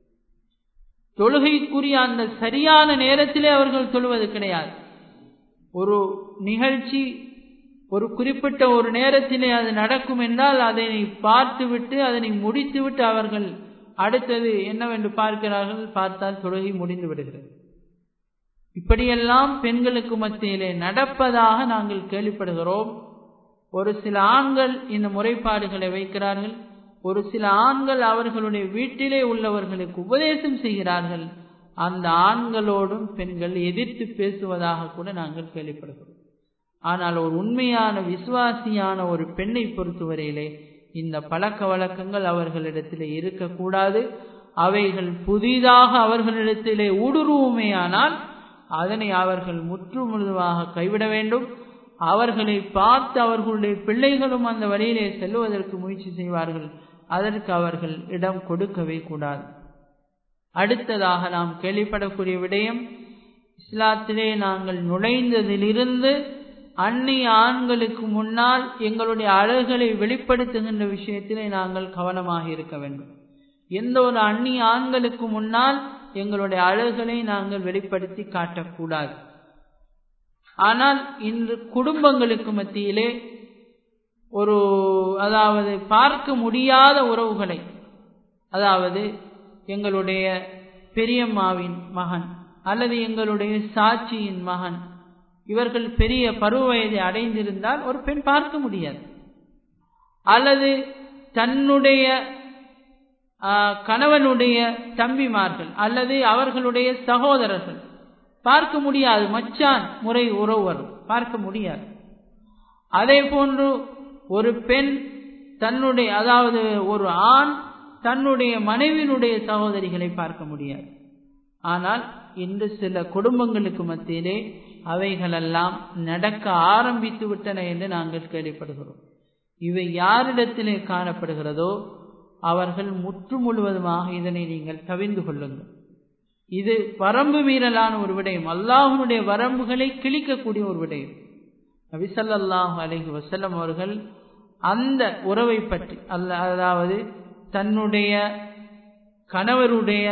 தொழுகைக்குரிய அந்த சரியான நேரத்திலே அவர்கள் தொழுவது கிடையாது ஒரு நிகழ்ச்சி ஒரு குறிப்பிட்ட ஒரு நேரத்திலே அது நடக்கும் என்றால் அதனை பார்த்துவிட்டு அதனை முடித்துவிட்டு அவர்கள் அடுத்தது என்னவென்று பார்க்கிறார்கள் பார்த்தால் தொழுகை முடிந்து விடுகிறது இப்படியெல்லாம் பெண்களுக்கு மத்தியிலே நடப்பதாக நாங்கள் கேள்விப்படுகிறோம் ஒரு சில ஆண்கள் இந்த முறைப்பாடுகளை வைக்கிறார்கள் ஒரு சில ஆண்கள் அவர்களுடைய வீட்டிலே உள்ளவர்களுக்கு உபதேசம் செய்கிறார்கள் அந்த ஆண்களோடும் பெண்கள் எதிர்த்து பேசுவதாக கூட நாங்கள் கேள்விப்படுகிறோம் ஆனால் ஒரு உண்மையான விசுவாசியான ஒரு பெண்ணை பொறுத்தவரையிலே இந்த பழக்க வழக்கங்கள் அவர்களிடத்திலே இருக்கக்கூடாது அவைகள் புதிதாக அவர்களிடத்திலே ஊடுருவுமேயானால் அதனை அவர்கள் முற்று முழுதுமாக கைவிட வேண்டும் அவர்களை பார்த்து அவர்களுடைய பிள்ளைகளும் அந்த வழியிலே செல்வதற்கு முயற்சி செய்வார்கள் அதற்கு அவர்கள் இடம் கொடுக்கவே கூடாது அடுத்ததாக நாம் கேள்விப்படக்கூடிய விடயம் இஸ்லாத்திலே நாங்கள் நுழைந்ததிலிருந்து அந்நிய ஆண்களுக்கு முன்னால் எங்களுடைய அழகுகளை வெளிப்படுத்துகின்ற விஷயத்திலே நாங்கள் கவனமாக இருக்க வேண்டும் எந்த ஒரு அந்நிய ஆண்களுக்கு முன்னால் எங்களுடைய அழகுகளை நாங்கள் வெளிப்படுத்தி காட்டக்கூடாது ஆனால் இன்று குடும்பங்களுக்கு மத்தியிலே ஒரு அதாவது பார்க்க முடியாத உறவுகளை அதாவது எங்களுடைய பெரியம்மாவின் மகன் அல்லது எங்களுடைய சாட்சியின் மகன் இவர்கள் பெரிய பருவ வயதை அடைந்திருந்தால் ஒரு பெண் பார்க்க முடியாது அல்லது தன்னுடைய கணவனுடைய தம்பிமார்கள் அல்லது அவர்களுடைய சகோதரர்கள் பார்க்க முடியாது மச்சான் முறை உறவு வரும் பார்க்க முடியாது அதே போன்று ஒரு பெண் தன்னுடைய அதாவது ஒரு ஆண் தன்னுடைய மனைவியினுடைய சகோதரிகளை பார்க்க முடியாது ஆனால் இன்று சில குடும்பங்களுக்கு மத்தியிலே அவைகளெல்லாம் நடக்க ஆரம்பித்து விட்டன என்று நாங்கள் கேள்விப்படுகிறோம் இவை யாரிடத்திலே காணப்படுகிறதோ அவர்கள் முற்று முழுவதுமாக இதனை நீங்கள் தவிர்ந்து கொள்ளுங்கள் இது வரம்பு மீறலான ஒரு விடயம் அல்லாஹனுடைய வரம்புகளை கிழிக்கக்கூடிய ஒரு விடயம் நபிசல்லாஹு அலஹி வசல்லம் அவர்கள் அந்த உறவை பற்றி அல்ல அதாவது தன்னுடைய கணவருடைய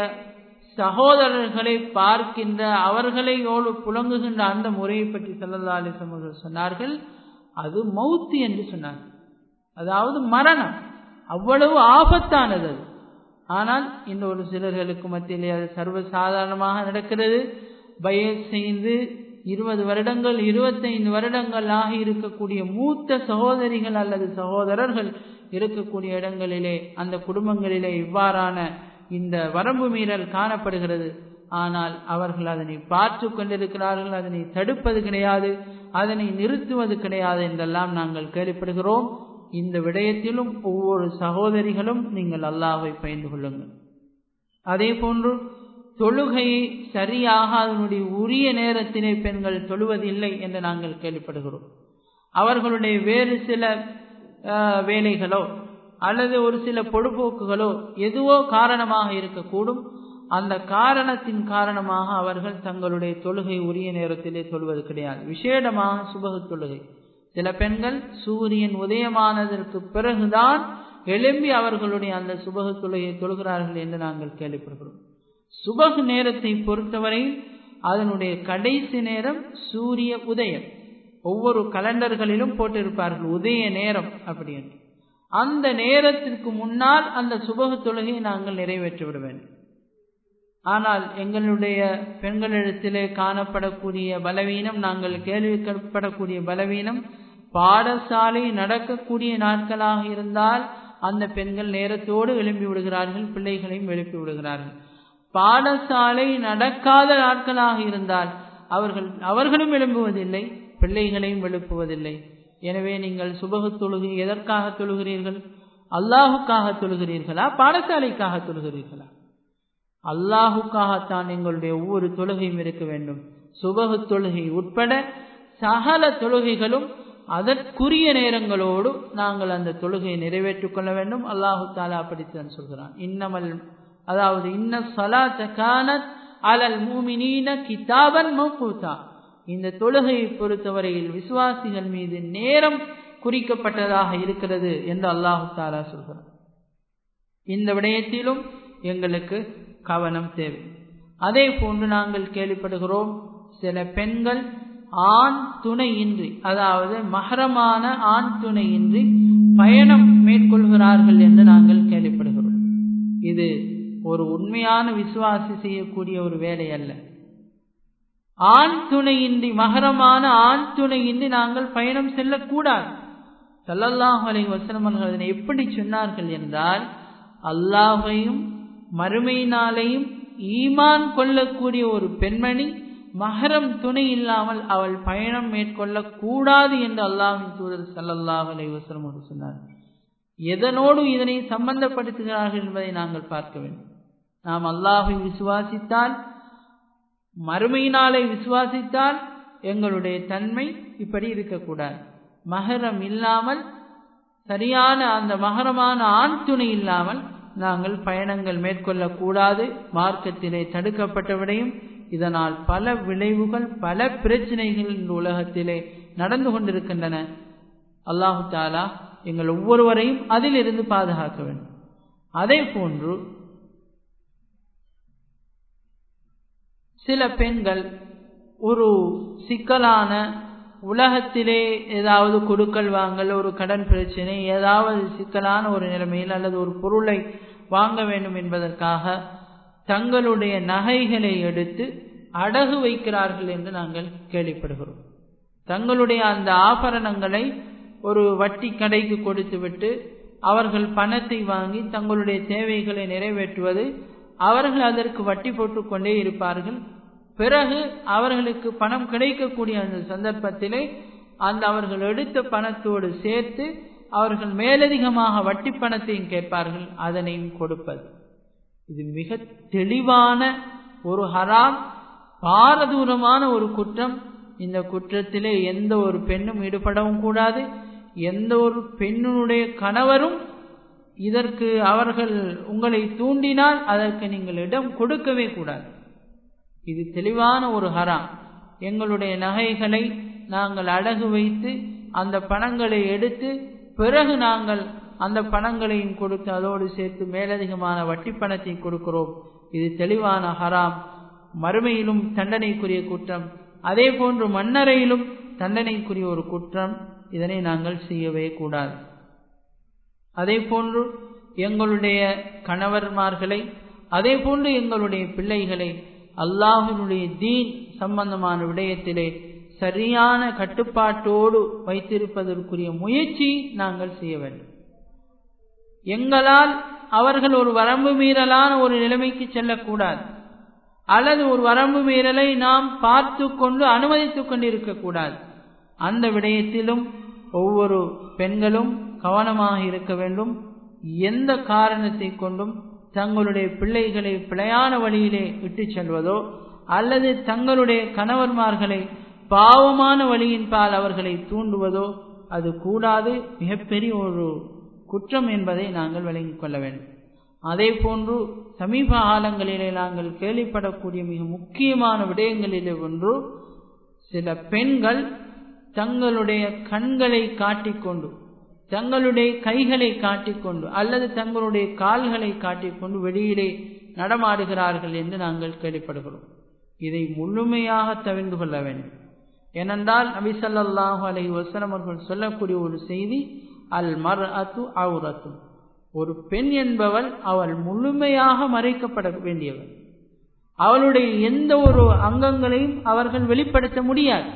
சகோதரர்களை பார்க்கின்ற அவர்களையோடு புழங்குகின்ற அந்த முறையை பற்றி சல்லல்லா அலிசம் அவர்கள் சொன்னார்கள் அது மௌத்து என்று சொன்னார்கள் அதாவது மரணம் அவ்வளவு ஆபத்தானது அது ஆனால் இந்த ஒரு சிலர்களுக்கு மத்தியிலே அது சர்வசாதாரணமாக நடக்கிறது வயது செய்து இருபது வருடங்கள் இருபத்தைந்து வருடங்கள் ஆகி இருக்கக்கூடிய மூத்த சகோதரிகள் அல்லது சகோதரர்கள் இருக்கக்கூடிய இடங்களிலே அந்த குடும்பங்களிலே இவ்வாறான இந்த வரம்பு மீறல் காணப்படுகிறது ஆனால் அவர்கள் அதனை பார்த்து கொண்டிருக்கிறார்கள் அதனை தடுப்பது கிடையாது அதனை நிறுத்துவது கிடையாது என்றெல்லாம் நாங்கள் கேள்விப்படுகிறோம் இந்த விடயத்திலும் ஒவ்வொரு சகோதரிகளும் நீங்கள் அல்லாஹை பயந்து கொள்ளுங்கள் அதே போன்று தொழுகையை சரியாக அதனுடைய உரிய நேரத்திலே பெண்கள் தொழுவதில்லை என்று நாங்கள் கேள்விப்படுகிறோம் அவர்களுடைய வேறு சில வேலைகளோ அல்லது ஒரு சில பொடுபோக்குகளோ எதுவோ காரணமாக இருக்கக்கூடும் அந்த காரணத்தின் காரணமாக அவர்கள் தங்களுடைய தொழுகை உரிய நேரத்திலே தொழுவது கிடையாது விசேடமாக சுபகு தொழுகை சில பெண்கள் சூரியன் உதயமானதற்கு பிறகுதான் எழும்பி அவர்களுடைய அந்த சுபகு தொழுகையை தொழுகிறார்கள் என்று நாங்கள் கேள்விப்படுகிறோம் சுபகு நேரத்தை பொறுத்தவரை அதனுடைய கடைசி நேரம் சூரிய உதயம் ஒவ்வொரு கலண்டர்களிலும் போட்டிருப்பார்கள் உதய நேரம் அப்படி என்று அந்த நேரத்திற்கு முன்னால் அந்த சுபகு தொழுகையை நாங்கள் நிறைவேற்றி விட வேண்டும் ஆனால் எங்களுடைய பெண்களிடத்திலே காணப்படக்கூடிய பலவீனம் நாங்கள் கேள்விப்படக்கூடிய பலவீனம் பாடசாலை நடக்கக்கூடிய நாட்களாக இருந்தால் அந்த பெண்கள் நேரத்தோடு எழுப்பி விடுகிறார்கள் பிள்ளைகளையும் எழுப்பி விடுகிறார்கள் பாடசாலை நடக்காத நாட்களாக இருந்தால் அவர்கள் அவர்களும் எழும்புவதில்லை பிள்ளைகளையும் எழுப்புவதில்லை எனவே நீங்கள் சுபகு தொழுகை எதற்காக தொழுகிறீர்கள் அல்லாஹுக்காக தொழுகிறீர்களா பாடசாலைக்காக தொழுகிறீர்களா அல்லாஹுக்காகத்தான் எங்களுடைய ஒவ்வொரு தொழுகையும் இருக்க வேண்டும் சுபகு தொழுகை உட்பட சகல தொழுகைகளும் அதற்குரிய நேரங்களோடு நாங்கள் அந்த தொழுகையை நிறைவேற்றிக் கொள்ள வேண்டும் அல்லாஹு தாலா அப்படித்தான் சொல்கிறான் இன்னமல் அதாவது இன்ன சலாத்த கானத் அலல் மூமினீன கிதாபன் மௌகூதா இந்த தொழுகையை பொறுத்தவரையில் விசுவாசிகள் மீது நேரம் குறிக்கப்பட்டதாக இருக்கிறது என்று அல்லாஹு தாலா சொல்கிறான் இந்த விடயத்திலும் எங்களுக்கு கவனம் தேவை அதே போன்று நாங்கள் கேள்விப்படுகிறோம் சில பெண்கள் ஆண் துணையின்றி அதாவது மகரமான ஆண் துணையின்றி பயணம் மேற்கொள்கிறார்கள் என்று நாங்கள் கேள்விப்படுகிறோம் இது ஒரு உண்மையான விசுவாசி செய்யக்கூடிய ஒரு வேலை அல்ல ஆண் துணையின்றி மகரமான ஆண் துணையின்றி நாங்கள் பயணம் செல்லக்கூடாது சல்லல்லாஹ் அலை வசனம் அதனை எப்படி சொன்னார்கள் என்றால் அல்லாஹையும் மறுமை நாளையும் ஈமான் கொள்ளக்கூடிய ஒரு பெண்மணி மகரம் துணை இல்லாமல் அவள் பயணம் மேற்கொள்ளக் கூடாது என்று அல்லாஹின் தூதர் சல்லல்லாஹ் அலை வசனம் சொன்னார் எதனோடு இதனை சம்பந்தப்படுத்துகிறார்கள் என்பதை நாங்கள் பார்க்க வேண்டும் நாம் அல்லாஹை விசுவாசித்தால் மறுமையினாலே விசுவாசித்தால் எங்களுடைய தன்மை இப்படி இருக்கக்கூடாது மகரம் இல்லாமல் சரியான அந்த மகரமான ஆண் துணை இல்லாமல் நாங்கள் பயணங்கள் மேற்கொள்ளக்கூடாது மார்க்கத்திலே தடுக்கப்பட்ட விடையும் இதனால் பல விளைவுகள் பல பிரச்சனைகள் இந்த உலகத்திலே நடந்து கொண்டிருக்கின்றன அல்லாஹு தாலா எங்கள் ஒவ்வொருவரையும் அதிலிருந்து பாதுகாக்க வேண்டும் அதே போன்று சில பெண்கள் ஒரு சிக்கலான உலகத்திலே ஏதாவது கொடுக்கல் வாங்கல் ஒரு கடன் பிரச்சனை ஏதாவது சிக்கலான ஒரு நிலைமையில் அல்லது ஒரு பொருளை வாங்க வேண்டும் என்பதற்காக தங்களுடைய நகைகளை எடுத்து அடகு வைக்கிறார்கள் என்று நாங்கள் கேள்விப்படுகிறோம் தங்களுடைய அந்த ஆபரணங்களை ஒரு வட்டி கடைக்கு கொடுத்துவிட்டு அவர்கள் பணத்தை வாங்கி தங்களுடைய தேவைகளை நிறைவேற்றுவது அவர்கள் அதற்கு வட்டி போட்டுக்கொண்டே இருப்பார்கள் பிறகு அவர்களுக்கு பணம் கிடைக்கக்கூடிய அந்த சந்தர்ப்பத்திலே அந்த அவர்கள் எடுத்த பணத்தோடு சேர்த்து அவர்கள் மேலதிகமாக வட்டி பணத்தையும் கேட்பார்கள் அதனையும் கொடுப்பது இது மிக தெளிவான ஒரு ஹராம் பாரதூரமான ஒரு குற்றம் இந்த குற்றத்திலே எந்த ஒரு பெண்ணும் ஈடுபடவும் கூடாது எந்த ஒரு பெண்ணுடைய கணவரும் இதற்கு அவர்கள் உங்களை தூண்டினால் அதற்கு நீங்கள் இடம் கொடுக்கவே கூடாது இது தெளிவான ஒரு ஹராம் எங்களுடைய நகைகளை நாங்கள் அடகு வைத்து அந்த பணங்களை எடுத்து பிறகு நாங்கள் அந்த பணங்களையும் கொடுத்து அதோடு சேர்த்து மேலதிகமான வட்டி பணத்தை கொடுக்கிறோம் இது தெளிவான ஹராம் மறுமையிலும் தண்டனைக்குரிய குற்றம் அதே போன்று மன்னரையிலும் தண்டனைக்குரிய ஒரு குற்றம் இதனை நாங்கள் செய்யவே கூடாது அதே போன்று எங்களுடைய கணவர்மார்களை அதே போன்று எங்களுடைய பிள்ளைகளை அல்லாஹினுடைய தீன் சம்பந்தமான விடயத்திலே சரியான கட்டுப்பாட்டோடு வைத்திருப்பதற்குரிய முயற்சி நாங்கள் செய்ய வேண்டும் எங்களால் அவர்கள் ஒரு வரம்பு மீறலான ஒரு நிலைமைக்கு செல்லக்கூடாது அல்லது ஒரு வரம்பு மீறலை நாம் பார்த்து கொண்டு அனுமதித்துக் கொண்டிருக்கக்கூடாது அந்த விடயத்திலும் ஒவ்வொரு பெண்களும் கவனமாக இருக்க வேண்டும் எந்த காரணத்தை கொண்டும் தங்களுடைய பிள்ளைகளை பிழையான வழியிலே விட்டு செல்வதோ அல்லது தங்களுடைய கணவர்மார்களை பாவமான வழியின் பால் அவர்களை தூண்டுவதோ அது கூடாது மிகப்பெரிய ஒரு குற்றம் என்பதை நாங்கள் விளங்கிக் கொள்ள வேண்டும் அதே போன்று சமீப காலங்களிலே நாங்கள் கேள்விப்படக்கூடிய மிக முக்கியமான விடயங்களிலே ஒன்று சில பெண்கள் தங்களுடைய கண்களை காட்டிக்கொண்டு தங்களுடைய கைகளை காட்டிக்கொண்டு அல்லது தங்களுடைய கால்களை காட்டிக்கொண்டு வெளியிலே நடமாடுகிறார்கள் என்று நாங்கள் கேள்விப்படுகிறோம் இதை முழுமையாக தவிர்ந்து கொள்ள வேண்டும் ஏனென்றால் நபிசல்லாஹு அலஹி வசலம் அவர்கள் சொல்லக்கூடிய ஒரு செய்தி அல் மர் அத்து அவுரத்து ஒரு பெண் என்பவள் அவள் முழுமையாக மறைக்கப்பட வேண்டியவள் அவளுடைய எந்த ஒரு அங்கங்களையும் அவர்கள் வெளிப்படுத்த முடியாது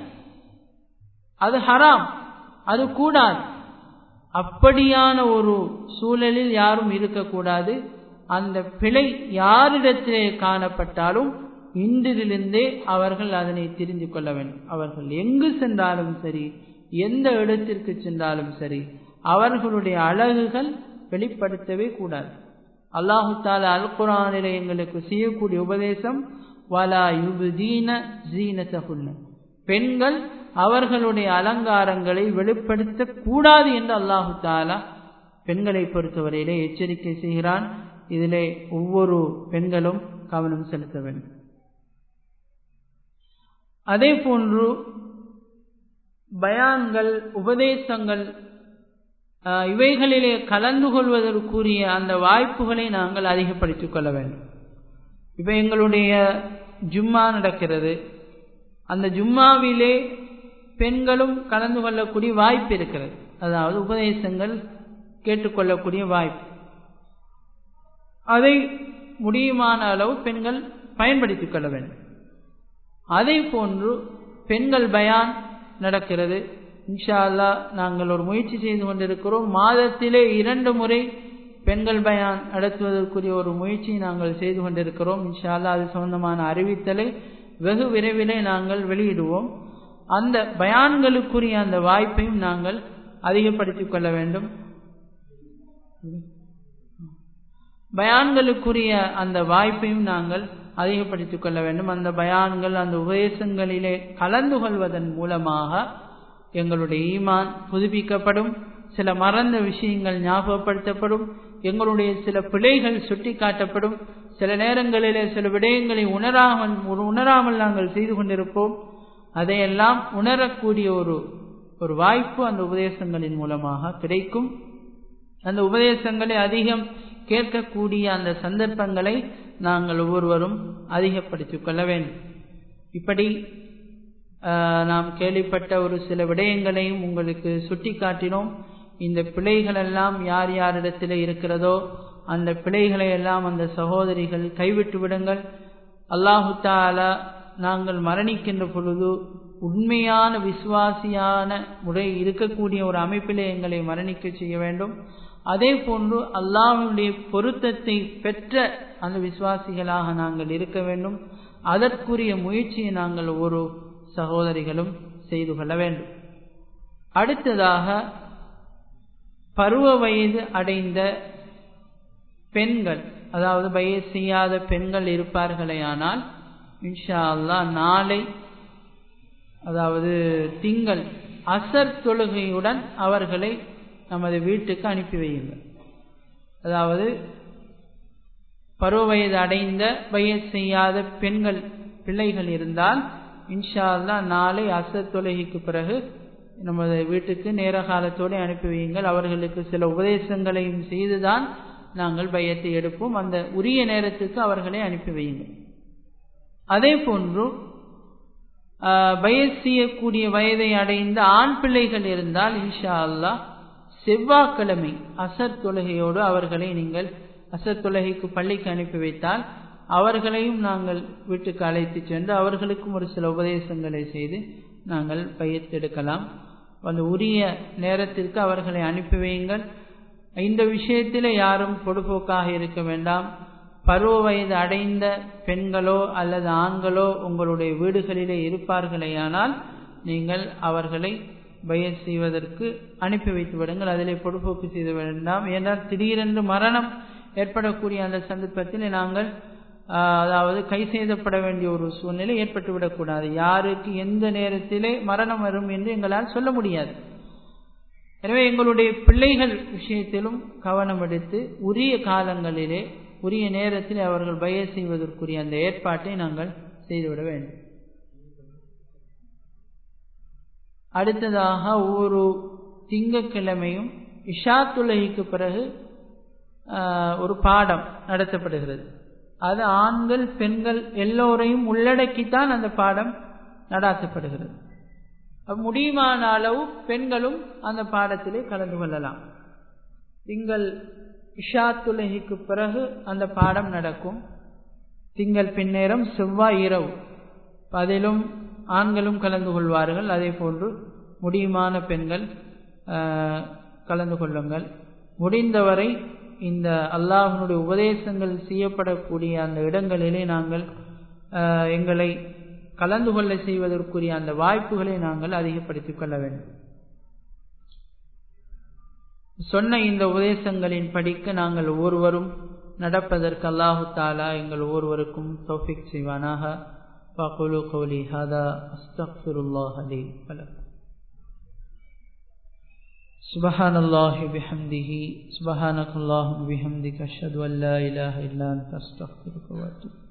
அது ஹராம் அது கூடாது அப்படியான ஒரு சூழலில் யாரும் இருக்கக்கூடாது அந்த பிழை யாரிடத்திலே காணப்பட்டாலும் இன்றிலிருந்தே அவர்கள் அதனை தெரிந்து கொள்ள வேண்டும் அவர்கள் எங்கு சென்றாலும் சரி எந்த இடத்திற்கு சென்றாலும் சரி அவர்களுடைய அழகுகள் வெளிப்படுத்தவே கூடாது அல்லாஹு தாலா அல் குரானில எங்களுக்கு செய்யக்கூடிய உபதேசம் வலா யுபுதீன ஜீனத்தகுன்ன பெண்கள் அவர்களுடைய அலங்காரங்களை வெளிப்படுத்த கூடாது என்று அல்லாஹு தாலா பெண்களை பொறுத்தவரையிலே எச்சரிக்கை செய்கிறான் இதிலே ஒவ்வொரு பெண்களும் கவனம் செலுத்த வேண்டும் அதே போன்று பயான்கள் உபதேசங்கள் இவைகளிலே கலந்து கொள்வதற்குரிய அந்த வாய்ப்புகளை நாங்கள் அதிகப்படுத்திக் கொள்ள வேண்டும் இப்போ எங்களுடைய ஜும்மா நடக்கிறது அந்த ஜும்மாவிலே பெண்களும் கலந்து கொள்ளக்கூடிய வாய்ப்பு இருக்கிறது அதாவது உபதேசங்கள் கேட்டுக்கொள்ளக்கூடிய வாய்ப்பு அதை முடியுமான அளவு பெண்கள் பயன்படுத்திக் கொள்ள வேண்டும் அதே போன்று பெண்கள் பயான் நடக்கிறது இன்ஷா அல்லா நாங்கள் ஒரு முயற்சி செய்து கொண்டிருக்கிறோம் மாதத்திலே இரண்டு முறை பெண்கள் பயான் நடத்துவதற்குரிய ஒரு முயற்சியை நாங்கள் செய்து கொண்டிருக்கிறோம் இன்ஷா அல்லா அது சம்பந்தமான அறிவித்தலை வெகு விரைவிலே நாங்கள் வெளியிடுவோம் அந்த பயான்களுக்குரிய அந்த வாய்ப்பையும் நாங்கள் அதிகப்படுத்திக் கொள்ள வேண்டும் பயான்களுக்குரிய அந்த வாய்ப்பையும் நாங்கள் அதிகப்படுத்திக் கொள்ள வேண்டும் அந்த பயான்கள் அந்த உபதேசங்களிலே கலந்து கொள்வதன் மூலமாக எங்களுடைய ஈமான் புதுப்பிக்கப்படும் சில மறந்த விஷயங்கள் ஞாபகப்படுத்தப்படும் எங்களுடைய சில பிழைகள் சுட்டி காட்டப்படும் சில நேரங்களிலே சில விடயங்களை உணராமல் உணராமல் நாங்கள் செய்து கொண்டிருப்போம் அதையெல்லாம் உணரக்கூடிய ஒரு ஒரு வாய்ப்பு அந்த உபதேசங்களின் மூலமாக கிடைக்கும் அந்த உபதேசங்களை அதிகம் கேட்கக்கூடிய அந்த சந்தர்ப்பங்களை நாங்கள் ஒவ்வொருவரும் அதிகப்படுத்திக் கொள்ள வேண்டும் இப்படி நாம் கேள்விப்பட்ட ஒரு சில விடயங்களையும் உங்களுக்கு சுட்டி காட்டினோம் இந்த பிழைகள் எல்லாம் யார் யாரிடத்தில் இருக்கிறதோ அந்த பிழைகளை எல்லாம் அந்த சகோதரிகள் கைவிட்டு விடுங்கள் அல்லாஹு தாலா நாங்கள் மரணிக்கின்ற பொழுது உண்மையான விசுவாசியான முறை இருக்கக்கூடிய ஒரு அமைப்பிலே எங்களை மரணிக்க செய்ய வேண்டும் அதே போன்று அல்லாஹுடைய பொருத்தத்தை பெற்ற அந்த விசுவாசிகளாக நாங்கள் இருக்க வேண்டும் அதற்குரிய முயற்சியை நாங்கள் ஒரு சகோதரிகளும் செய்து கொள்ள வேண்டும் அடுத்ததாக பருவ வயது அடைந்த பெண்கள் அதாவது பய செய்யாத பெண்கள் இருப்பார்களே ஆனால் இன்ஷா அல்லா நாளை அதாவது திங்கள் அசர் தொழுகையுடன் அவர்களை நமது வீட்டுக்கு அனுப்பி வையுங்கள் அதாவது பருவ வயது அடைந்த வய செய்யாத பெண்கள் பிள்ளைகள் இருந்தால் இன்ஷா அல்லா நாளை அசர் தொழுகைக்கு பிறகு நமது வீட்டுக்கு நேர காலத்தோடு அனுப்பி வையுங்கள் அவர்களுக்கு சில உபதேசங்களையும் செய்துதான் நாங்கள் பயத்தை எடுப்போம் அந்த உரிய நேரத்துக்கு அவர்களை அனுப்பி வையுங்கள் அதே போன்று பயஸ் செய்யக்கூடிய வயதை அடைந்த ஆண் பிள்ளைகள் இருந்தால் இன்ஷா அல்லா செவ்வாய்க்கிழமை அசர் தொழுகையோடு அவர்களை நீங்கள் அசர் தொழுகைக்கு பள்ளிக்கு அனுப்பி வைத்தால் அவர்களையும் நாங்கள் வீட்டுக்கு அழைத்து சென்று அவர்களுக்கும் ஒரு சில உபதேசங்களை செய்து நாங்கள் பயத்தெடுக்கலாம் அந்த உரிய நேரத்திற்கு அவர்களை அனுப்பி வையுங்கள் இந்த விஷயத்தில் யாரும் பொடுபோக்காக இருக்க வேண்டாம் பருவ வயது அடைந்த பெண்களோ அல்லது ஆண்களோ உங்களுடைய வீடுகளிலே இருப்பார்களேயானால் நீங்கள் அவர்களை பயர் செய்வதற்கு அனுப்பி வைத்து விடுங்கள் அதிலே பொடுபோக்கு செய்து வேண்டாம் ஏனால் திடீரென்று மரணம் ஏற்படக்கூடிய அந்த சந்தர்ப்பத்தில் நாங்கள் அதாவது கை செய்தப்பட வேண்டிய ஒரு சூழ்நிலை ஏற்பட்டுவிடக்கூடாது யாருக்கு எந்த நேரத்திலே மரணம் வரும் என்று எங்களால் சொல்ல முடியாது எனவே எங்களுடைய பிள்ளைகள் விஷயத்திலும் கவனம் எடுத்து உரிய காலங்களிலே உரிய நேரத்தில் அவர்கள் பய செய்வதற்குரிய அந்த ஏற்பாட்டை நாங்கள் செய்துவிட வேண்டும் அடுத்ததாக ஒவ்வொரு திங்கக்கிழமையும் இஷா துலகிக்கு பிறகு ஒரு பாடம் நடத்தப்படுகிறது அது ஆண்கள் பெண்கள் எல்லோரையும் உள்ளடக்கித்தான் அந்த பாடம் நடாத்தப்படுகிறது முடியுமான அளவு பெண்களும் அந்த பாடத்திலே கலந்து கொள்ளலாம் திங்கள் இஷா துலகிக்கு பிறகு அந்த பாடம் நடக்கும் திங்கள் பின்னேரம் செவ்வாய் இரவு அதிலும் ஆண்களும் கலந்து கொள்வார்கள் அதே போன்று முடியுமான பெண்கள் கலந்து கொள்ளுங்கள் முடிந்தவரை இந்த அல்லாஹனுடைய உபதேசங்கள் செய்யப்படக்கூடிய அந்த இடங்களிலே நாங்கள் எங்களை கலந்து கொள்ள செய்வதற்குரிய அந்த வாய்ப்புகளை நாங்கள் அதிகப்படுத்திக் கொள்ள வேண்டும் சொன்ன இந்த உபதேசங்களின் படிக்க நாங்கள் ஒவ்வொருவரும் நடப்பதற்கு அல்லாஹு தாலா எங்கள் ஒவ்வொருவருக்கும் தௌஃபிக் செய்வானாக فأقول قولي هذا أستغفر الله لي ولكم سبحان الله بحمده سبحانك اللهم بحمدك أشهد أن لا إله إلا أنت أستغفرك وأتوب